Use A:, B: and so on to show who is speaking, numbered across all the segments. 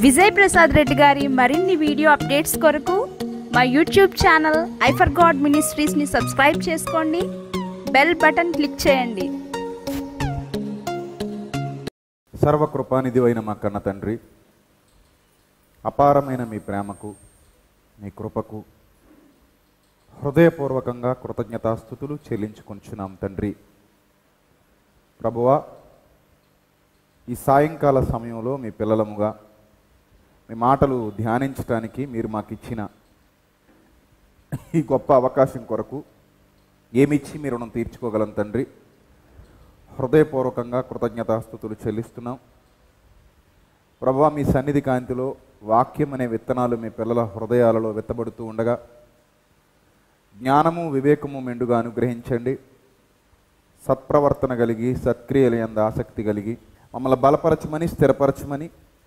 A: విజయ్ ప్రసాద్ రెడ్డి గారి మరిన్ని video updates కొరకు మా యూట్యూబ్ ఛానల్ ఐఫర్ గాడ్ మినిస్ట్రీస్ని సబ్స్క్రైబ్ చేసుకోండి బెల్ బటన్ క్లిక్ చేయండి
B: సర్వకృపానిధి అయిన మా కన్న తండ్రి అపారమైన మీ ప్రేమకు మీ కృపకు హృదయపూర్వకంగా కృతజ్ఞతాస్థుతులు చెల్లించుకుంటున్నాం తండ్రి ప్రభువా ఈ సాయంకాల సమయంలో మీ పిల్లలముగా మీ మాటలు ధ్యానించటానికి మీరు మాకు ఇచ్చిన ఈ గొప్ప అవకాశం కొరకు ఏమిచ్చి మీ రుణం తీర్చుకోగలం తండ్రి హృదయపూర్వకంగా కృతజ్ఞతాస్థుతులు చెల్లిస్తున్నాం ప్రభా మీ సన్నిధి కాంతిలో వాక్యం అనే విత్తనాలు మీ పిల్లల హృదయాలలో విత్తబడుతూ ఉండగా జ్ఞానము వివేకము మెండుగా అనుగ్రహించండి సత్ప్రవర్తన కలిగి సత్క్రియల యందు ఆసక్తి కలిగి మమ్మల్ని బలపరచమని స్థిరపరచమని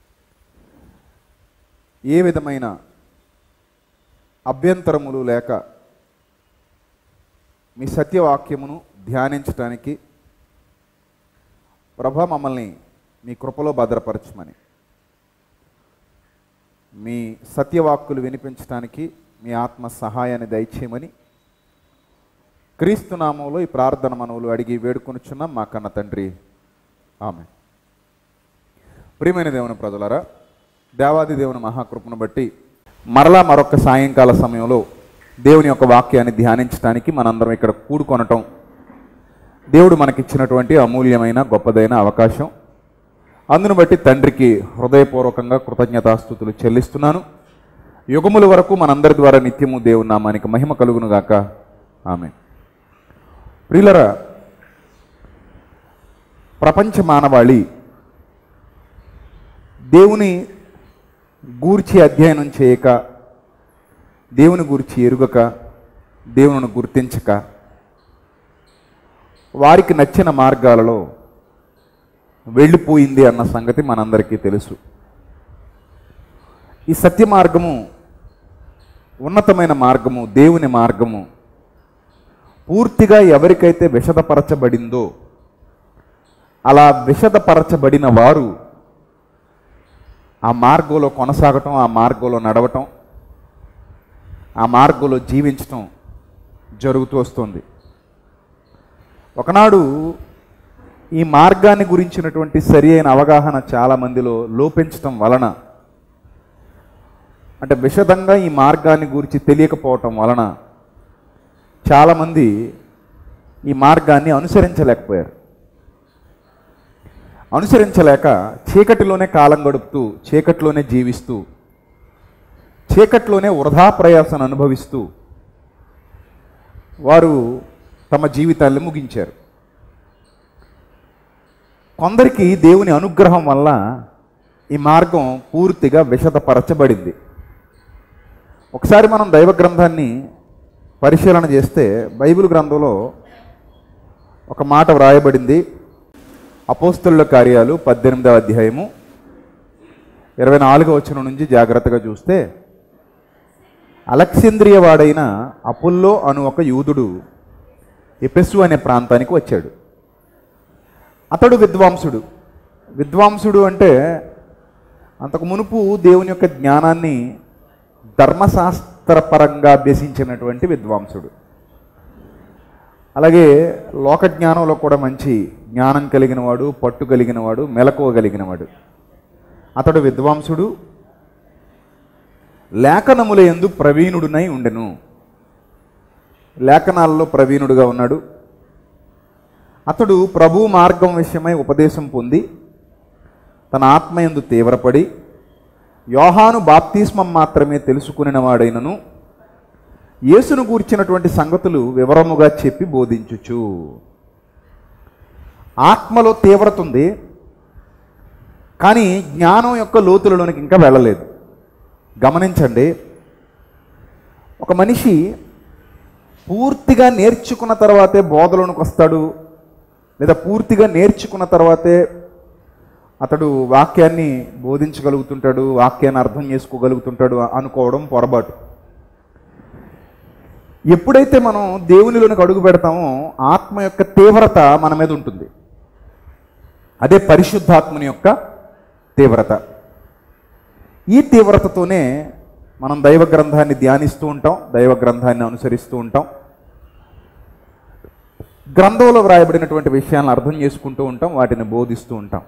B: ఏ విధమైన అభ్యంతరములు లేక మీ సత్యవాక్యమును ధ్యానించటానికి ప్రభ మమ్మల్ని మీ కృపలో భద్రపరచమని మీ సత్యవాక్కులు వినిపించడానికి మీ ఆత్మ సహాయాన్ని దయచేయమని క్రీస్తు నామంలో ఈ ప్రార్థన మనవులు అడిగి వేడుకొనుచున్నాం మా కన్న తండ్రి ఆమె ప్రియమైన దేవుని ప్రజలరా దేవాది దేవుని మహాకృపను బట్టి మరలా మరొక సాయంకాల సమయంలో దేవుని యొక్క వాక్యాన్ని ధ్యానించడానికి మనందరం ఇక్కడ కూడుకొనటం దేవుడు మనకిచ్చినటువంటి అమూల్యమైన గొప్పదైన అవకాశం అందును బట్టి తండ్రికి హృదయపూర్వకంగా కృతజ్ఞతాస్థుతులు చెల్లిస్తున్నాను యుగముల వరకు మనందరి ద్వారా నిత్యము దేవుని నామానికి మహిమ కలుగునుగాక ఆమె ప్రియులరా ప్రపంచ మానవాళి దేవుని గూర్చి అధ్యయనం చేయక దేవుని గూర్చి ఎరుగక దేవుని గుర్తించక వారికి నచ్చిన మార్గాలలో వెళ్ళిపోయింది అన్న సంగతి మనందరికీ తెలుసు ఈ సత్య మార్గము ఉన్నతమైన మార్గము దేవుని మార్గము పూర్తిగా ఎవరికైతే విషదపరచబడిందో అలా విషదపరచబడిన వారు ఆ మార్గంలో కొనసాగటం ఆ మార్గంలో నడవటం ఆ మార్గంలో జీవించటం జరుగుతూ వస్తుంది ఒకనాడు ఈ మార్గాన్ని గురించినటువంటి సరి అయిన అవగాహన చాలా మందిలో లోపించటం వలన అంటే విషదంగా ఈ మార్గాన్ని గురించి తెలియకపోవటం వలన చాలామంది ఈ మార్గాన్ని అనుసరించలేకపోయారు అనుసరించలేక చీకటిలోనే కాలం గడుపుతూ చీకటిలోనే జీవిస్తూ చీకటిలోనే వృధా ప్రయాసను అనుభవిస్తూ వారు తమ జీవితాన్ని ముగించారు కొందరికి దేవుని అనుగ్రహం వల్ల ఈ మార్గం పూర్తిగా విషదపరచబడింది ఒకసారి మనం దైవ గ్రంథాన్ని పరిశీలన చేస్తే బైబిల్ గ్రంథంలో ఒక మాట వ్రాయబడింది అపోస్తుల కార్యాలు పద్దెనిమిదవ అధ్యాయము ఇరవై నాలుగో వచనం నుంచి జాగ్రత్తగా చూస్తే అలెక్సింద్రియ వాడైన అపుల్లో అను ఒక యూదుడు ఎపెసు అనే ప్రాంతానికి వచ్చాడు అతడు విద్వాంసుడు విద్వాంసుడు అంటే అంతకు మునుపు దేవుని యొక్క జ్ఞానాన్ని ధర్మశాస్త్రపరంగా అభ్యసించినటువంటి విద్వాంసుడు అలాగే లోక జ్ఞానంలో కూడా మంచి జ్ఞానం కలిగినవాడు పట్టు కలిగినవాడు మెలకువ కలిగినవాడు అతడు విద్వాంసుడు లేఖనముల ఎందు ప్రవీణుడునై ఉండెను లేఖనాల్లో ప్రవీణుడుగా ఉన్నాడు అతడు ప్రభు మార్గం విషయమై ఉపదేశం పొంది తన ఆత్మయందు తీవ్రపడి యోహాను బాప్తిస్మం మాత్రమే తెలుసుకునినవాడైనను యేసును గూర్చినటువంటి సంగతులు వివరముగా చెప్పి బోధించుచు ఆత్మలో తీవ్రత ఉంది కానీ జ్ఞానం యొక్క లోతులలోనికి ఇంకా వెళ్ళలేదు గమనించండి ఒక మనిషి పూర్తిగా నేర్చుకున్న తర్వాతే బోధలోనికి వస్తాడు లేదా పూర్తిగా నేర్చుకున్న తర్వాతే అతడు వాక్యాన్ని బోధించగలుగుతుంటాడు వాక్యాన్ని అర్థం చేసుకోగలుగుతుంటాడు అనుకోవడం పొరపాటు ఎప్పుడైతే మనం దేవునిలోనికి అడుగు పెడతామో ఆత్మ యొక్క తీవ్రత మన మీద ఉంటుంది అదే పరిశుద్ధాత్మని యొక్క తీవ్రత ఈ తీవ్రతతోనే మనం దైవ గ్రంథాన్ని ధ్యానిస్తూ ఉంటాం దైవ గ్రంథాన్ని అనుసరిస్తూ ఉంటాం గ్రంథంలో వ్రాయబడినటువంటి విషయాలను అర్థం చేసుకుంటూ ఉంటాం వాటిని బోధిస్తూ ఉంటాం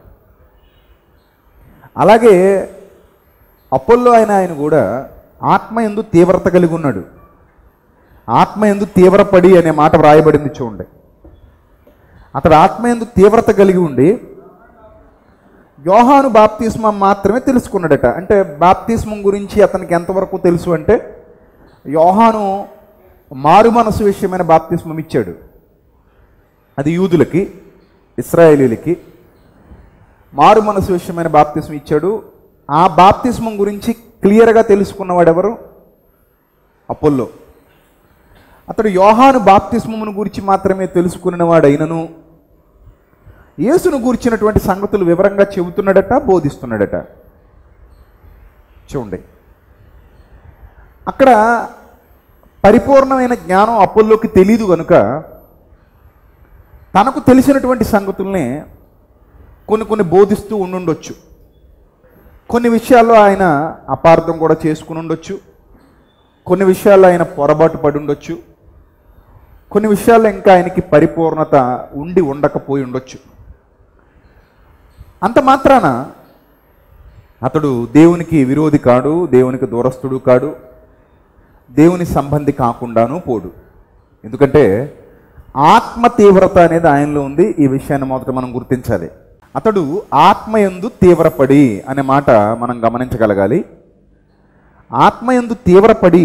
B: అలాగే అప్పుల్లో ఆయన ఆయన కూడా ఆత్మ ఎందు తీవ్రత కలిగి ఉన్నాడు ఆత్మ ఎందు తీవ్రపడి అనే మాట వ్రాయబడింది చూడండి అతడు ఆత్మ ఎందు తీవ్రత కలిగి ఉండి యోహాను బాప్తిస్మం మాత్రమే తెలుసుకున్నాడట అంటే బాప్తిస్మం గురించి అతనికి ఎంతవరకు తెలుసు అంటే యోహాను మారు మనసు విషయమైన బాప్తిస్మం ఇచ్చాడు అది యూదులకి ఇస్రాయేలీలకి మారు మనసు విషయమైన బాప్తిస్మం ఇచ్చాడు ఆ బాప్తిస్మం గురించి క్లియర్గా తెలుసుకున్నవాడు ఎవరు అపోల్లో అతడు యోహాను బాప్తిస్మమును గురించి మాత్రమే తెలుసుకున్నవాడు అయినను యేసును గూర్చినటువంటి సంగతులు వివరంగా చెబుతున్నాడట బోధిస్తున్నాడట చూడండి అక్కడ పరిపూర్ణమైన జ్ఞానం అప్పుల్లోకి తెలియదు కనుక తనకు తెలిసినటువంటి సంగతుల్ని కొన్ని కొన్ని బోధిస్తూ ఉండుండొచ్చు కొన్ని విషయాల్లో ఆయన అపార్థం కూడా చేసుకుని ఉండొచ్చు కొన్ని విషయాల్లో ఆయన పొరపాటు పడి ఉండొచ్చు కొన్ని విషయాల్లో ఇంకా ఆయనకి పరిపూర్ణత ఉండి ఉండకపోయి ఉండొచ్చు అంత మాత్రాన అతడు దేవునికి విరోధి కాడు దేవునికి దూరస్తుడు కాడు దేవుని సంబంధి కాకుండాను పోడు ఎందుకంటే ఆత్మ తీవ్రత అనేది ఆయనలో ఉంది ఈ విషయాన్ని మొదట మనం గుర్తించాలి అతడు ఆత్మయందు తీవ్రపడి అనే మాట మనం గమనించగలగాలి ఆత్మయందు తీవ్రపడి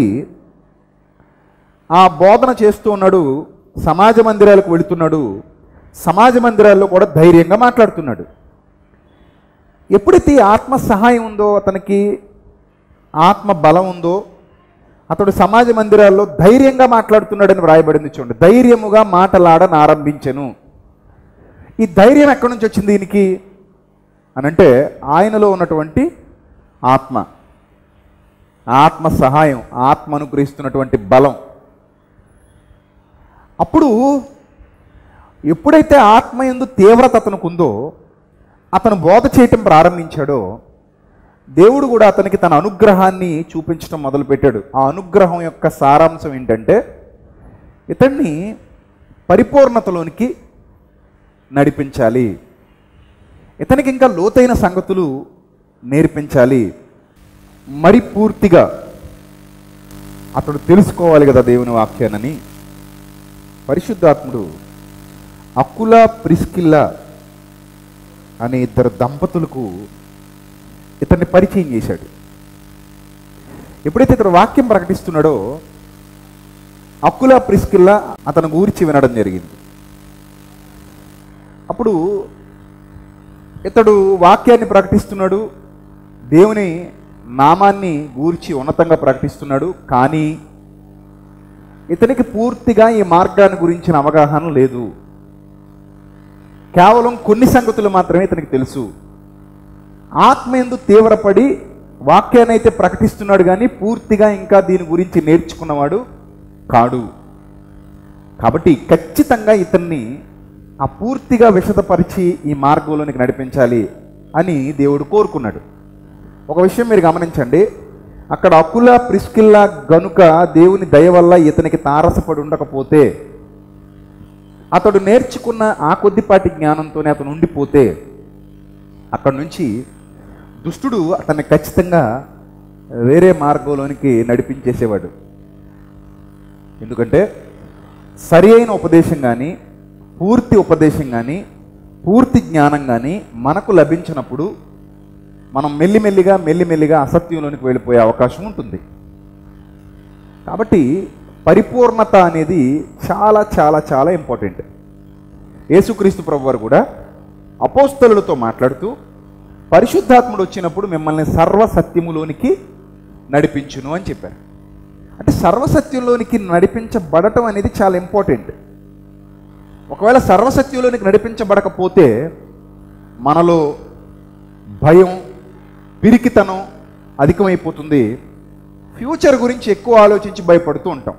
B: ఆ బోధన చేస్తూ ఉన్నాడు సమాజ మందిరాలకు వెళుతున్నాడు సమాజ మందిరాల్లో కూడా ధైర్యంగా మాట్లాడుతున్నాడు ఎప్పుడైతే ఈ ఆత్మ సహాయం ఉందో అతనికి ఆత్మ బలం ఉందో అతడు సమాజ మందిరాల్లో ధైర్యంగా మాట్లాడుతున్నాడని వ్రాయబడింది చూడండి ధైర్యముగా మాటలాడని ఆరంభించెను ఈ ధైర్యం ఎక్కడి నుంచి వచ్చింది దీనికి అనంటే ఆయనలో ఉన్నటువంటి ఆత్మ ఆత్మ సహాయం ఆత్మ అనుగ్రహిస్తున్నటువంటి బలం అప్పుడు ఎప్పుడైతే ఆత్మ ఎందు తీవ్రత అతనికి ఉందో అతను బోధ చేయటం ప్రారంభించాడో దేవుడు కూడా అతనికి తన అనుగ్రహాన్ని చూపించడం మొదలుపెట్టాడు ఆ అనుగ్రహం యొక్క సారాంశం ఏంటంటే ఇతన్ని పరిపూర్ణతలోనికి నడిపించాలి ఇతనికి ఇంకా లోతైన సంగతులు నేర్పించాలి మరి పూర్తిగా అతడు తెలుసుకోవాలి కదా దేవుని వాక్యానని పరిశుద్ధాత్ముడు అక్కుల ప్రిస్కిల్లా అనే ఇద్దరు దంపతులకు ఇతన్ని పరిచయం చేశాడు ఎప్పుడైతే ఇతడు వాక్యం ప్రకటిస్తున్నాడో అక్కుల ప్రిస్కిల్లా అతను గూర్చి వినడం జరిగింది అప్పుడు ఇతడు వాక్యాన్ని ప్రకటిస్తున్నాడు దేవుని నామాన్ని గూర్చి ఉన్నతంగా ప్రకటిస్తున్నాడు కానీ ఇతనికి పూర్తిగా ఈ మార్గాన్ని గురించిన అవగాహన లేదు కేవలం కొన్ని సంగతులు మాత్రమే ఇతనికి తెలుసు ఆత్మ ఎందు తీవ్రపడి వాక్యాన్ని అయితే ప్రకటిస్తున్నాడు కానీ పూర్తిగా ఇంకా దీని గురించి నేర్చుకున్నవాడు కాడు కాబట్టి ఖచ్చితంగా ఇతన్ని ఆ పూర్తిగా విషదపరిచి ఈ మార్గంలోనికి నడిపించాలి అని దేవుడు కోరుకున్నాడు ఒక విషయం మీరు గమనించండి అక్కడ అకుల ప్రిస్కిల్లా గనుక దేవుని దయ వల్ల ఇతనికి తారసపడి ఉండకపోతే అతడు నేర్చుకున్న ఆ కొద్దిపాటి జ్ఞానంతోనే అతను ఉండిపోతే అక్కడి నుంచి దుష్టుడు అతన్ని ఖచ్చితంగా వేరే మార్గంలోనికి నడిపించేసేవాడు ఎందుకంటే సరి అయిన ఉపదేశం కానీ పూర్తి ఉపదేశం కానీ పూర్తి జ్ఞానం కానీ మనకు లభించినప్పుడు మనం మెల్లిమెల్లిగా మెల్లిమెల్లిగా అసత్యంలోనికి వెళ్ళిపోయే అవకాశం ఉంటుంది కాబట్టి పరిపూర్ణత అనేది చాలా చాలా చాలా ఇంపార్టెంట్ యేసుక్రీస్తు ప్రభు వారు కూడా అపోస్తలులతో మాట్లాడుతూ పరిశుద్ధాత్ముడు వచ్చినప్పుడు మిమ్మల్ని సర్వసత్యములోనికి నడిపించును అని చెప్పారు అంటే సర్వసత్యంలోనికి నడిపించబడటం అనేది చాలా ఇంపార్టెంట్ ఒకవేళ సర్వసత్యంలోనికి నడిపించబడకపోతే మనలో భయం పిరికితనం అధికమైపోతుంది ఫ్యూచర్ గురించి ఎక్కువ ఆలోచించి భయపడుతూ ఉంటాం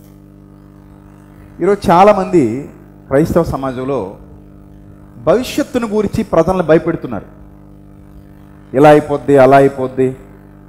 B: ఈరోజు చాలామంది క్రైస్తవ సమాజంలో భవిష్యత్తును గురించి ప్రజలను భయపెడుతున్నారు ఇలా అయిపోద్ది అలా అయిపోద్ది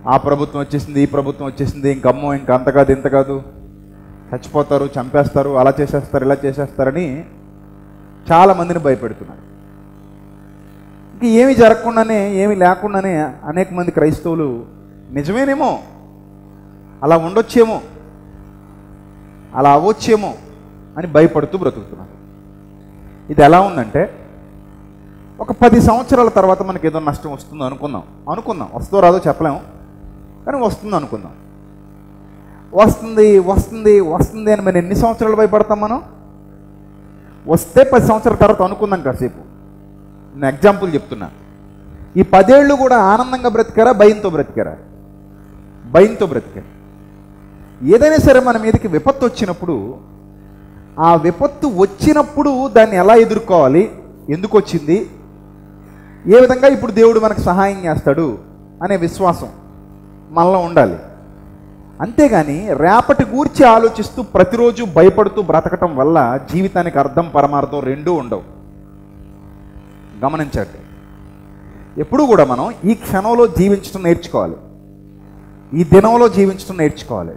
B: ఆ ప్రభుత్వం వచ్చేసింది ఈ ప్రభుత్వం వచ్చేసింది ఇంకమ్మో ఇంక అంత కాదు ఇంత కాదు చచ్చిపోతారు చంపేస్తారు అలా చేసేస్తారు ఇలా చేసేస్తారని చాలా మందిని భయపెడుతున్నారు ఇంక ఏమి జరగకుండానే ఏమి లేకుండానే అనేక మంది క్రైస్తవులు నిజమేనేమో అలా ఉండొచ్చేమో అలా అవ్వచ్చేమో అని భయపడుతూ బ్రతుకుతున్నారు ఇది ఎలా ఉందంటే ఒక పది సంవత్సరాల తర్వాత మనకి ఏదో నష్టం వస్తుందో అనుకుందాం అనుకుందాం వస్తుందో రాదో చెప్పలేము కానీ వస్తుంది అనుకుందాం వస్తుంది వస్తుంది వస్తుంది అని మనం ఎన్ని సంవత్సరాలు భయపడతాం మనం వస్తే పది సంవత్సరాల తర్వాత అనుకుందాం కాసేపు నేను ఎగ్జాంపుల్ చెప్తున్నా ఈ పదేళ్ళు కూడా ఆనందంగా బ్రతికారా భయంతో బ్రతికారా భయంతో బ్రతికారు ఏదైనా సరే మన మీదకి విపత్తు వచ్చినప్పుడు ఆ విపత్తు వచ్చినప్పుడు దాన్ని ఎలా ఎదుర్కోవాలి ఎందుకు వచ్చింది ఏ విధంగా ఇప్పుడు దేవుడు మనకు సహాయం చేస్తాడు అనే విశ్వాసం మనలో ఉండాలి అంతేగాని రేపటి గూర్చి ఆలోచిస్తూ ప్రతిరోజు భయపడుతూ బ్రతకటం వల్ల జీవితానికి అర్థం పరమార్థం రెండూ ఉండవు గమనించండి ఎప్పుడు కూడా మనం ఈ క్షణంలో జీవించడం నేర్చుకోవాలి ఈ దినంలో జీవించడం నేర్చుకోవాలి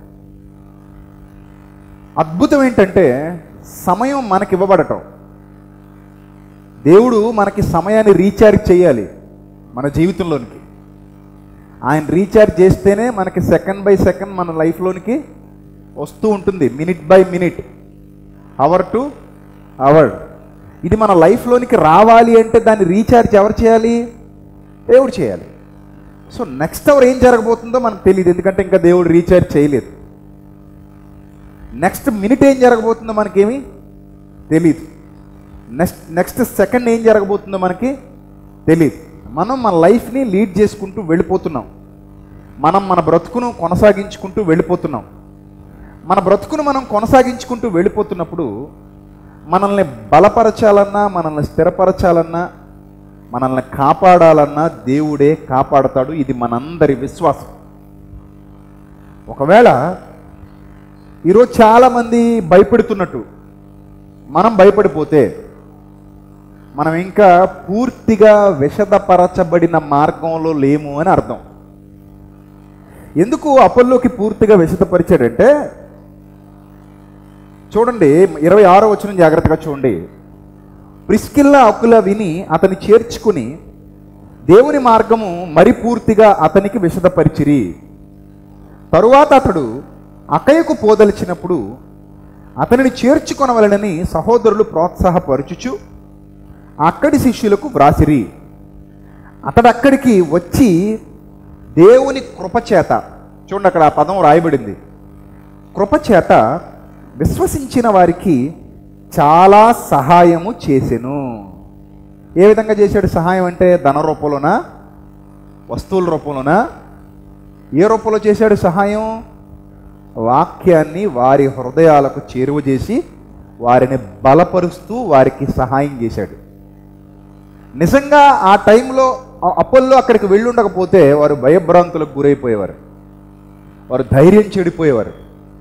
B: అద్భుతం ఏంటంటే సమయం మనకి ఇవ్వబడటం దేవుడు మనకి సమయాన్ని రీఛార్జ్ చేయాలి మన జీవితంలోనికి ఆయన రీఛార్జ్ చేస్తేనే మనకి సెకండ్ బై సెకండ్ మన లైఫ్లోనికి వస్తూ ఉంటుంది minute by minute hour to hour ఇది మన లైఫ్లోనికి రావాలి అంటే దాన్ని రీఛార్జ్ ఎవరు చేయాలి దేవుడు చేయాలి సో నెక్స్ట్ అవర్ ఏం జరగబోతుందో మనకు తెలియదు ఎందుకంటే ఇంకా దేవుడు రీఛార్జ్ చేయలేదు నెక్స్ట్ మినిట్ ఏం జరగబోతుందో మనకేమి తెలియదు నెక్స్ట్ నెక్స్ట్ సెకండ్ ఏం జరగబోతుందో మనకి తెలియదు మనం మన లైఫ్ని లీడ్ చేసుకుంటూ వెళ్ళిపోతున్నాం మనం మన బ్రతుకును కొనసాగించుకుంటూ వెళ్ళిపోతున్నాం మన బ్రతుకును మనం కొనసాగించుకుంటూ వెళ్ళిపోతున్నప్పుడు మనల్ని బలపరచాలన్నా మనల్ని స్థిరపరచాలన్నా మనల్ని కాపాడాలన్నా దేవుడే కాపాడతాడు ఇది మనందరి విశ్వాసం ఒకవేళ ఈరోజు చాలామంది భయపెడుతున్నట్టు మనం భయపడిపోతే మనం ఇంకా పూర్తిగా విషదపరచబడిన మార్గంలో లేము అని అర్థం ఎందుకు అపల్లోకి పూర్తిగా విషదపరిచాడంటే చూడండి ఇరవై ఆరో వచ్చిన జాగ్రత్తగా చూడండి ప్రిస్కిల్లా అక్కుల విని అతని చేర్చుకుని దేవుని మార్గము మరి పూర్తిగా అతనికి విషదపరిచిరి తరువాత అతడు అకయకు పోదలిచినప్పుడు అతనిని చేర్చుకొనవలనని సహోదరులు ప్రోత్సాహపరచుచు అక్కడి శిష్యులకు వ్రాసిరి అతడు అక్కడికి వచ్చి దేవుని కృపచేత చూడండి అక్కడ ఆ పదం రాయబడింది కృపచేత విశ్వసించిన వారికి చాలా సహాయము చేసెను ఏ విధంగా చేశాడు సహాయం అంటే ధన రూపంలోనా వస్తువుల రూపంలోనా ఏ రూపంలో చేశాడు సహాయం వాక్యాన్ని వారి హృదయాలకు చేరువ చేసి వారిని బలపరుస్తూ వారికి సహాయం చేశాడు నిజంగా ఆ టైంలో ఆ అప్పల్లో అక్కడికి వెళ్ళుండకపోతే వారు భయభ్రాంతులకు గురైపోయేవారు వారు ధైర్యం చెడిపోయేవారు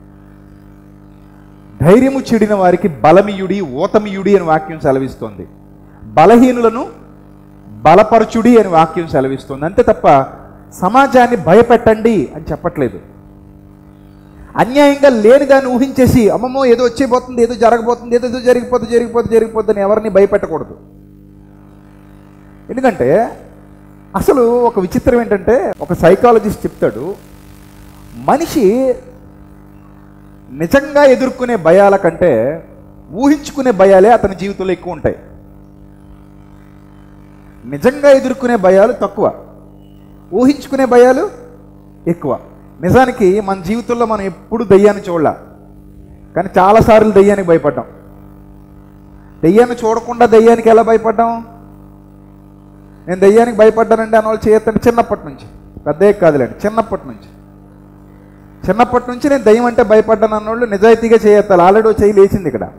B: ధైర్యము చెడిన వారికి బలమియుడి ఓతమియుడి అని వాక్యం సెలవిస్తోంది బలహీనులను బలపరచుడి అని వాక్యం సెలవిస్తుంది అంతే తప్ప సమాజాన్ని భయపెట్టండి అని చెప్పట్లేదు అన్యాయంగా లేని దాన్ని ఊహించేసి అమ్మమ్మో ఏదో వచ్చేపోతుంది ఏదో జరగబోతుంది ఏదో ఏదో జరిగిపోతుంది జరిగిపోతుంది జరిగిపోతుంది ఎవరిని భయపెట్టకూడదు ఎందుకంటే అసలు ఒక విచిత్రం ఏంటంటే ఒక సైకాలజిస్ట్ చెప్తాడు మనిషి నిజంగా ఎదుర్కొనే భయాల కంటే ఊహించుకునే భయాలే అతని జీవితంలో ఎక్కువ ఉంటాయి నిజంగా ఎదుర్కొనే భయాలు తక్కువ ఊహించుకునే భయాలు ఎక్కువ నిజానికి మన జీవితంలో మనం ఎప్పుడు దయ్యాన్ని చూడాల కానీ చాలాసార్లు దయ్యానికి భయపడ్డాం దయ్యాన్ని చూడకుండా దయ్యానికి ఎలా భయపడ్డాం నేను దయ్యానికి భయపడ్డానండి అన్న వాళ్ళు చేయొద్దండి చిన్నప్పటి నుంచి పెద్ద కాదులేండి చిన్నప్పటి నుంచి చిన్నప్పటి నుంచి నేను దయ్యం అంటే భయపడ్డాను అన్నోళ్ళు నిజాయితీగా చేయొత్తాలి ఆల్రెడీ చేయి లేచింది ఇక్కడ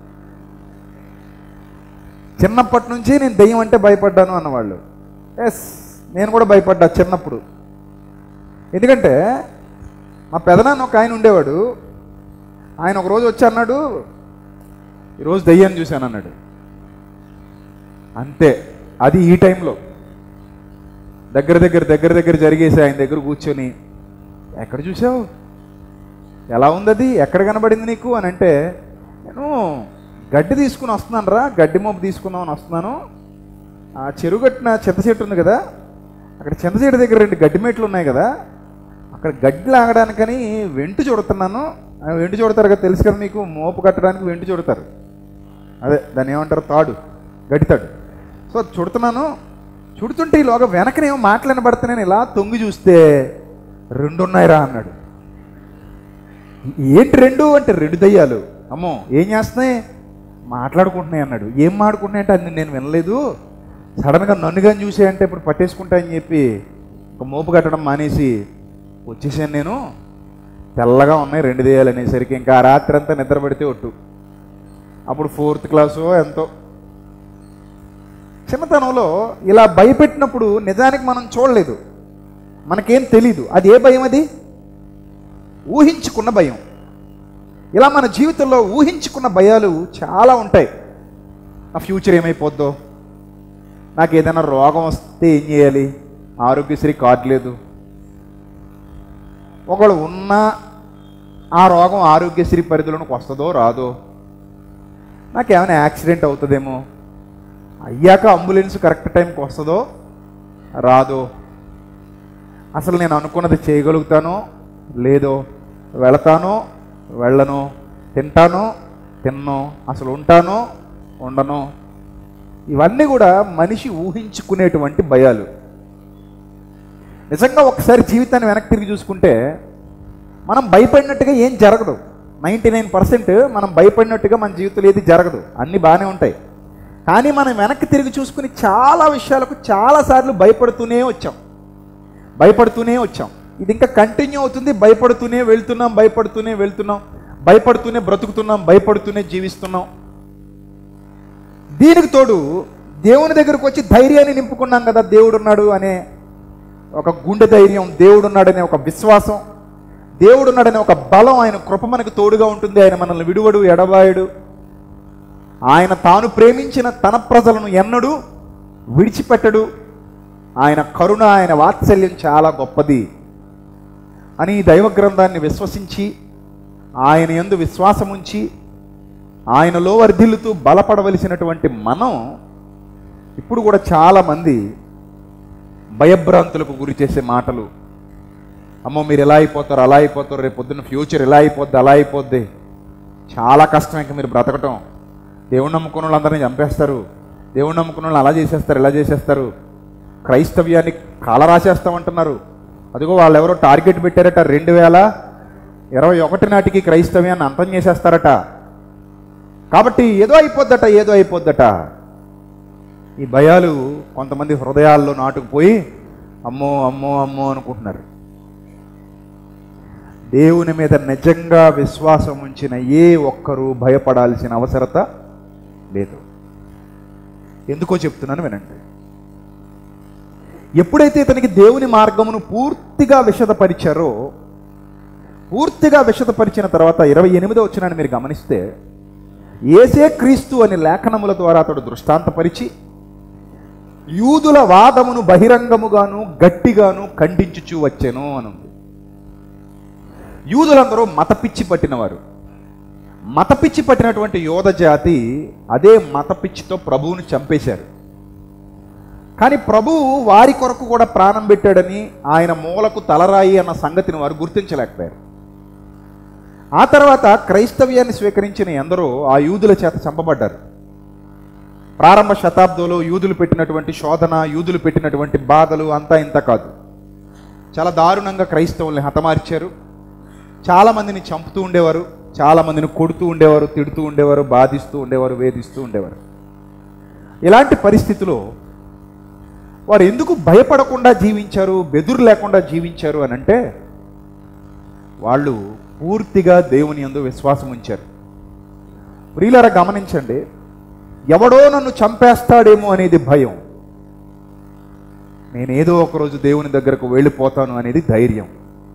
B: చిన్నప్పటి నుంచి నేను దయ్యం అంటే భయపడ్డాను అన్నవాళ్ళు ఎస్ నేను కూడా భయపడ్డా చిన్నప్పుడు ఎందుకంటే మా పెదనాన్న ఒక ఆయన ఉండేవాడు ఆయన ఒక రోజు వచ్చి అన్నాడు ఈరోజు దయ్యాన్ని చూశాను అన్నాడు అంతే అది ఈ టైంలో దగ్గర దగ్గర దగ్గర దగ్గర జరిగేసి ఆయన దగ్గర కూర్చొని ఎక్కడ చూసావు ఎలా ఉంది అది ఎక్కడ కనబడింది నీకు అని అంటే నేను గడ్డి తీసుకుని వస్తున్నాను రా గడ్డి మొబ్బు తీసుకుందామని వస్తున్నాను ఆ చెరువు కట్టిన చింత చెట్టు ఉంది కదా అక్కడ చింత చెట్టు దగ్గర రెండు గడ్డి మెట్లు ఉన్నాయి కదా అక్కడ గడ్డి లాగడానికని వెంటు చూడుతున్నాను ఆ వెంటు చూడతారు కదా తెలుసు కదా మీకు మోపు కట్టడానికి వెంటు చూడతారు అదే దాన్ని ఏమంటారు తాడు గడ్డి తాడు సో అది చుడుతున్నాను చుడుతుంటే ఈలోగా వెనకనేమో మాటలు వినబడుతున్నాను ఇలా తొంగి చూస్తే రెండు ఉన్నాయిరా అన్నాడు ఏంటి రెండు అంటే రెండు దయ్యాలు అమ్మో ఏం చేస్తున్నాయి మాట్లాడుకుంటున్నాయి అన్నాడు ఏం మాట్లాడుకుంటున్నాయి అంటే అది నేను వినలేదు సడన్గా నన్ను కానీ చూసే అంటే ఇప్పుడు పట్టేసుకుంటా అని చెప్పి ఒక మోపు కట్టడం మానేసి వచ్చేసాను నేను తెల్లగా ఉన్నాయి రెండు దయ్యాలు అనేసరికి ఇంకా ఆ రాత్రి అంతా నిద్ర పడితే ఒట్టు అప్పుడు ఫోర్త్ క్లాసు ఎంతో చిన్నతనంలో ఇలా భయపెట్టినప్పుడు నిజానికి మనం చూడలేదు మనకేం తెలీదు అది ఏ భయం అది ఊహించుకున్న భయం ఇలా మన జీవితంలో ఊహించుకున్న భయాలు చాలా ఉంటాయి ఆ ఫ్యూచర్ ఏమైపోద్దో నాకు ఏదైనా రోగం వస్తే ఏం చేయాలి ఆరోగ్యశ్రీ కార్డు లేదు ఒకళ్ళు ఉన్నా ఆ రోగం ఆరోగ్యశ్రీ పరిధిలోనికి వస్తుందో రాదో నాకేమైనా యాక్సిడెంట్ అవుతుందేమో అయ్యాక అంబులెన్స్ కరెక్ట్ టైంకి వస్తుందో రాదో అసలు నేను అనుకున్నది చేయగలుగుతానో లేదో వెళతానో వెళ్ళను తింటానో తిన్నో అసలు ఉంటానో ఉండను ఇవన్నీ కూడా మనిషి ఊహించుకునేటువంటి భయాలు నిజంగా ఒకసారి జీవితాన్ని వెనక్కి తిరిగి చూసుకుంటే మనం భయపడినట్టుగా ఏం జరగదు నైంటీ నైన్ పర్సెంట్ మనం భయపడినట్టుగా మన జీవితంలో ఏది జరగదు అన్నీ బాగానే ఉంటాయి కానీ మనం వెనక్కి తిరిగి చూసుకుని చాలా విషయాలకు చాలాసార్లు భయపడుతూనే వచ్చాం భయపడుతూనే వచ్చాం ఇది ఇంకా కంటిన్యూ అవుతుంది భయపడుతూనే వెళ్తున్నాం భయపడుతూనే వెళ్తున్నాం భయపడుతూనే బ్రతుకుతున్నాం భయపడుతూనే జీవిస్తున్నాం దీనికి తోడు దేవుని దగ్గరకు వచ్చి ధైర్యాన్ని నింపుకున్నాం కదా దేవుడున్నాడు అనే ఒక గుండె ధైర్యం దేవుడున్నాడనే ఒక విశ్వాసం దేవుడున్నాడనే ఒక బలం ఆయన కృప మనకు తోడుగా ఉంటుంది ఆయన మనల్ని విడువడు ఎడబాయుడు ఆయన తాను ప్రేమించిన తన ప్రజలను ఎన్నడూ విడిచిపెట్టడు ఆయన కరుణ ఆయన వాత్సల్యం చాలా గొప్పది అని ఈ దైవ గ్రంథాన్ని విశ్వసించి ఆయన యందు విశ్వాసముంచి ఆయనలో వర్ధిల్లుతూ బలపడవలసినటువంటి మనం ఇప్పుడు కూడా చాలామంది భయభ్రాంతులకు గురి చేసే మాటలు అమ్మో మీరు ఎలా అయిపోతారు అలా అయిపోతారు రేపు పొద్దున్న ఫ్యూచర్ ఎలా అయిపోద్ది అలా అయిపోద్ది చాలా కష్టం ఇంకా మీరు బ్రతకటం దేవుణ్ణి నమ్ముకున్న వాళ్ళందరినీ చంపేస్తారు దేవుణ్ణి నమ్ముకున్న వాళ్ళు అలా చేసేస్తారు ఇలా చేసేస్తారు క్రైస్తవ్యాన్ని కాల రాసేస్తామంటున్నారు అదిగో వాళ్ళు ఎవరో టార్గెట్ పెట్టారట రెండు వేల ఇరవై ఒకటి నాటికి క్రైస్తవ్యాన్ని అంతం చేసేస్తారట కాబట్టి ఏదో అయిపోద్దట ఏదో అయిపోద్దట ఈ భయాలు కొంతమంది హృదయాల్లో నాటుకుపోయి అమ్మో అమ్మో అమ్మో అనుకుంటున్నారు దేవుని మీద నిజంగా విశ్వాసం ఉంచిన ఏ ఒక్కరూ భయపడాల్సిన అవసరత లేదు ఎందుకో చెప్తున్నాను వినండి ఎప్పుడైతే ఇతనికి దేవుని మార్గమును పూర్తిగా విషదపరిచారో పూర్తిగా విషదపరిచిన తర్వాత ఇరవై ఎనిమిదో వచ్చినాన్ని మీరు గమనిస్తే ఏసే క్రీస్తు అని లేఖనముల ద్వారా అతడు దృష్టాంతపరిచి యూదుల వాదమును బహిరంగముగాను గట్టిగాను ఖండించుచూ వచ్చెను అనుంది యూదులందరూ మతపిచ్చి పట్టినవారు మతపిచ్చి పట్టినటువంటి యోధ జాతి అదే మతపిచ్చితో ప్రభువుని చంపేశారు కానీ ప్రభువు వారి కొరకు కూడా ప్రాణం పెట్టాడని ఆయన మూలకు తలరాయి అన్న సంగతిని వారు గుర్తించలేకపోయారు ఆ తర్వాత క్రైస్తవ్యాన్ని స్వీకరించిన ఎందరో ఆ యూదుల చేత చంపబడ్డారు ప్రారంభ శతాబ్దంలో యూదులు పెట్టినటువంటి శోధన యూదులు పెట్టినటువంటి బాధలు అంతా ఇంత కాదు చాలా దారుణంగా క్రైస్తవుల్ని హతమార్చారు చాలామందిని చంపుతూ ఉండేవారు చాలామందిని కొడుతూ ఉండేవారు తిడుతూ ఉండేవారు బాధిస్తూ ఉండేవారు వేధిస్తూ ఉండేవారు ఇలాంటి పరిస్థితిలో వారు ఎందుకు భయపడకుండా జీవించారు బెదురు లేకుండా జీవించారు అని అంటే వాళ్ళు పూర్తిగా దేవుని యందు విశ్వాసం ఉంచారు ప్రియులరా గమనించండి ఎవడో నన్ను చంపేస్తాడేమో అనేది భయం నేనేదో ఒకరోజు దేవుని దగ్గరకు వెళ్ళిపోతాను అనేది ధైర్యం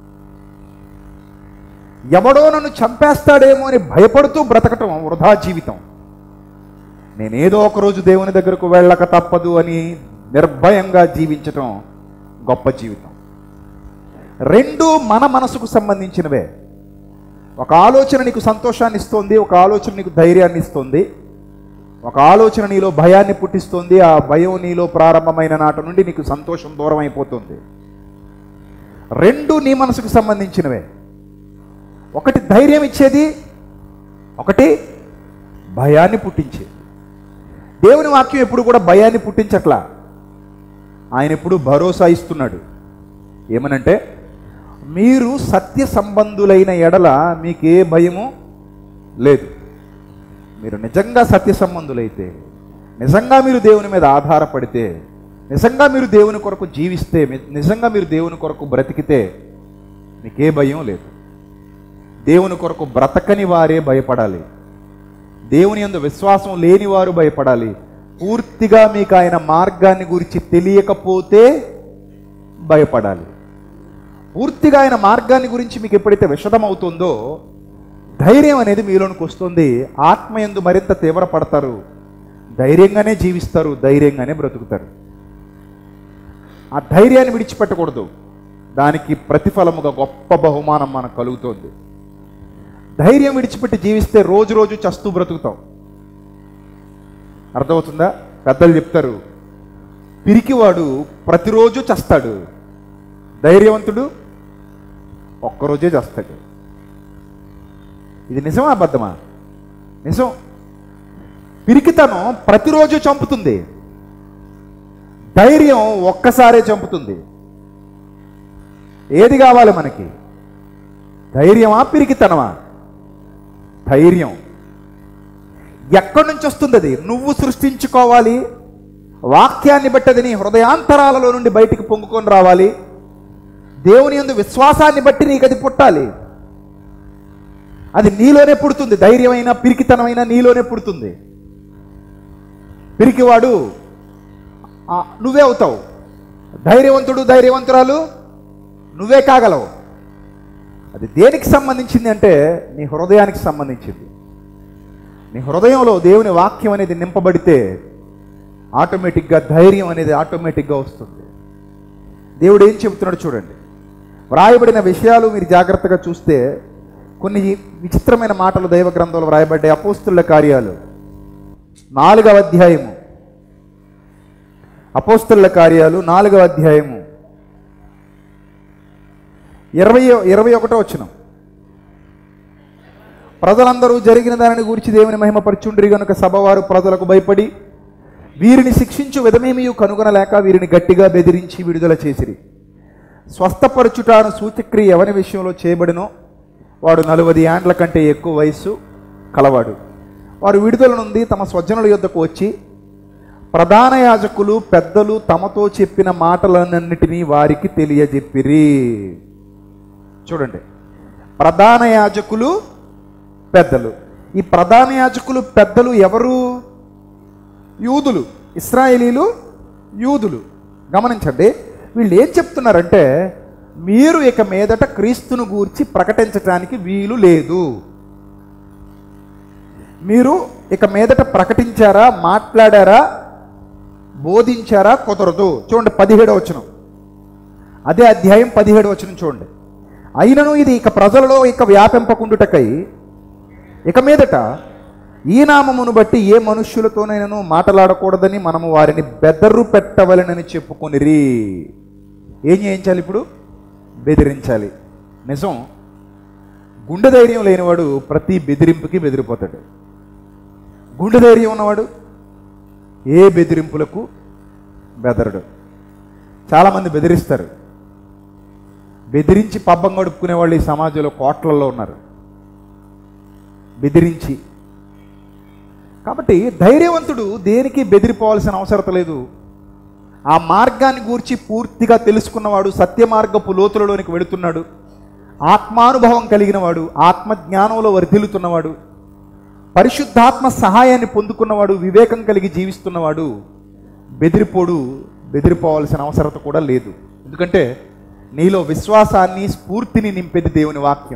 B: ఎవడో నన్ను చంపేస్తాడేమో అని భయపడుతూ బ్రతకటం వృధా జీవితం నేనేదో ఒకరోజు దేవుని దగ్గరకు వెళ్ళక తప్పదు అని నిర్భయంగా జీవించటం గొప్ప జీవితం రెండు మన మనసుకు సంబంధించినవే ఒక ఆలోచన నీకు సంతోషాన్ని ఇస్తుంది ఒక ఆలోచన నీకు ధైర్యాన్ని ఇస్తుంది ఒక ఆలోచన నీలో భయాన్ని పుట్టిస్తుంది ఆ భయం నీలో ప్రారంభమైన నాటి నుండి నీకు సంతోషం దూరం అయిపోతుంది రెండు నీ మనసుకు సంబంధించినవే ఒకటి ధైర్యం ఇచ్చేది ఒకటి భయాన్ని పుట్టించేది దేవుని వాక్యం ఎప్పుడు కూడా భయాన్ని పుట్టించట్లా ఆయన ఎప్పుడు భరోసా ఇస్తున్నాడు ఏమనంటే మీరు సత్య సంబంధులైన ఎడల మీకు ఏ భయము లేదు మీరు నిజంగా సత్య సంబంధులైతే నిజంగా మీరు దేవుని మీద ఆధారపడితే నిజంగా మీరు దేవుని కొరకు జీవిస్తే మీ- నిజంగా మీరు దేవుని కొరకు బ్రతికితే మీకే భయం లేదు దేవుని కొరకు బ్రతకని వారే భయపడాలి దేవుని యందు విశ్వాసం లేని వారు భయపడాలి పూర్తిగా మీకు ఆయన మార్గాన్ని గురించి తెలియకపోతే భయపడాలి పూర్తిగా ఆయన మార్గాన్ని గురించి మీకు ఎప్పుడైతే విషదమవుతుందో ధైర్యం అనేది మీలోనికి వస్తుంది ఆత్మ ఎందు మరింత తీవ్రపడతారు ధైర్యంగానే జీవిస్తారు ధైర్యంగానే బ్రతుకుతారు ఆ ధైర్యాన్ని విడిచిపెట్టకూడదు దానికి ప్రతిఫలముగా గొప్ప బహుమానం మనకు కలుగుతోంది ధైర్యం విడిచిపెట్టి జీవిస్తే రోజు రోజు చస్తూ బ్రతుకుతాం అర్థమవుతుందా పెద్దలు చెప్తారు పిరికివాడు ప్రతిరోజు చస్తాడు ధైర్యవంతుడు ఒక్కరోజే చస్తాడు ఇది నిజమా అబద్ధమా నిజం పిరికితనం ప్రతిరోజు చంపుతుంది ధైర్యం ఒక్కసారే చంపుతుంది ఏది కావాలి మనకి ధైర్యమా పిరికితనమా ధైర్యం ఎక్కడి నుంచి వస్తుంది అది నువ్వు సృష్టించుకోవాలి వాక్యాన్ని బట్టి అది నీ హృదయాంతరాలలో నుండి బయటికి పొంగుకొని రావాలి దేవుని యందు విశ్వాసాన్ని బట్టి నీకు అది పుట్టాలి అది నీలోనే పుడుతుంది ధైర్యమైన పిరికితనమైన నీలోనే పుడుతుంది పిరికివాడు ఆ, నువ్వే అవుతావు ధైర్యవంతుడు ధైర్యవంతురాలు నువ్వే కాగలవు అది దేనికి సంబంధించింది అంటే నీ హృదయానికి సంబంధించింది నీ హృదయంలో దేవుని వాక్యం అనేది నింపబడితే ఆటోమేటిక్గా ధైర్యం అనేది ఆటోమేటిక్గా వస్తుంది దేవుడు ఏం చెబుతున్నాడు చూడండి వ్రాయబడిన విషయాలు మీరు జాగ్రత్తగా చూస్తే కొన్ని విచిత్రమైన మాటలు దైవ గ్రంథంలో వ్రాయబడ్డాయి అపోస్తుల కార్యాలు నాలుగవ అధ్యాయము అపోస్తుల కార్యాలు నాలుగవ అధ్యాయము ఇరవై ఇరవై ఒకటో వచ్చిన ప్రజలందరూ జరిగిన దానిని గురించి దేవుని మహిమపరచుండ్రి గనుక సభవారు ప్రజలకు భయపడి వీరిని శిక్షించు విధమేమీ కనుగొనలేక వీరిని గట్టిగా బెదిరించి విడుదల చేసిరి స్వస్థపరచుటాను సూచక్రియ ఎవరి విషయంలో చేయబడినో వాడు నలువది ఏండ్ల కంటే ఎక్కువ వయస్సు కలవాడు వారు విడుదల నుండి తమ స్వజనుల యొద్దకు వచ్చి ప్రధాన యాజకులు పెద్దలు తమతో చెప్పిన మాటలన్నింటినీ వారికి తెలియజెప్పిరి చూడండి ప్రధాన యాజకులు పెద్దలు ఈ ప్రధాన యాజకులు పెద్దలు ఎవరు యూదులు ఇస్రాయేలీలు యూదులు గమనించండి వీళ్ళు ఏం చెప్తున్నారంటే మీరు ఇక మీదట క్రీస్తును గూర్చి ప్రకటించటానికి వీలు లేదు మీరు ఇక మీదట ప్రకటించారా మాట్లాడారా బోధించారా కుదరదు చూడండి పదిహేడవ వచనం అదే అధ్యాయం పదిహేడు వచనం చూడండి అయినను ఇది ఇక ప్రజలలో ఇక వ్యాపింపకుండుటకై ఇక మీదట ఈ నామమును బట్టి ఏ మనుష్యులతోనైనాను మాట్లాడకూడదని మనము వారిని బెదరు పెట్టవలనని చెప్పుకొనిరి ఏం చేయించాలి ఇప్పుడు బెదిరించాలి నిజం గుండె ధైర్యం లేనివాడు ప్రతి బెదిరింపుకి బెదిరిపోతాడు గుండె ధైర్యం ఉన్నవాడు ఏ బెదిరింపులకు బెదరడు చాలామంది బెదిరిస్తారు బెదిరించి పబ్బం గడుపుకునే వాళ్ళు ఈ సమాజంలో కోట్లలో ఉన్నారు బెదిరించి కాబట్టి ధైర్యవంతుడు దేనికి బెదిరిపోవాల్సిన అవసరత లేదు ఆ మార్గాన్ని గూర్చి పూర్తిగా తెలుసుకున్నవాడు సత్య మార్గపు లోతులలోనికి వెళుతున్నాడు ఆత్మానుభవం కలిగినవాడు ఆత్మ జ్ఞానంలో వర్ధిల్లుతున్నవాడు పరిశుద్ధాత్మ సహాయాన్ని పొందుకున్నవాడు వివేకం కలిగి జీవిస్తున్నవాడు బెదిరిపోడు బెదిరిపోవాల్సిన అవసరత కూడా లేదు ఎందుకంటే నీలో విశ్వాసాన్ని స్ఫూర్తిని నింపేది దేవుని వాక్యం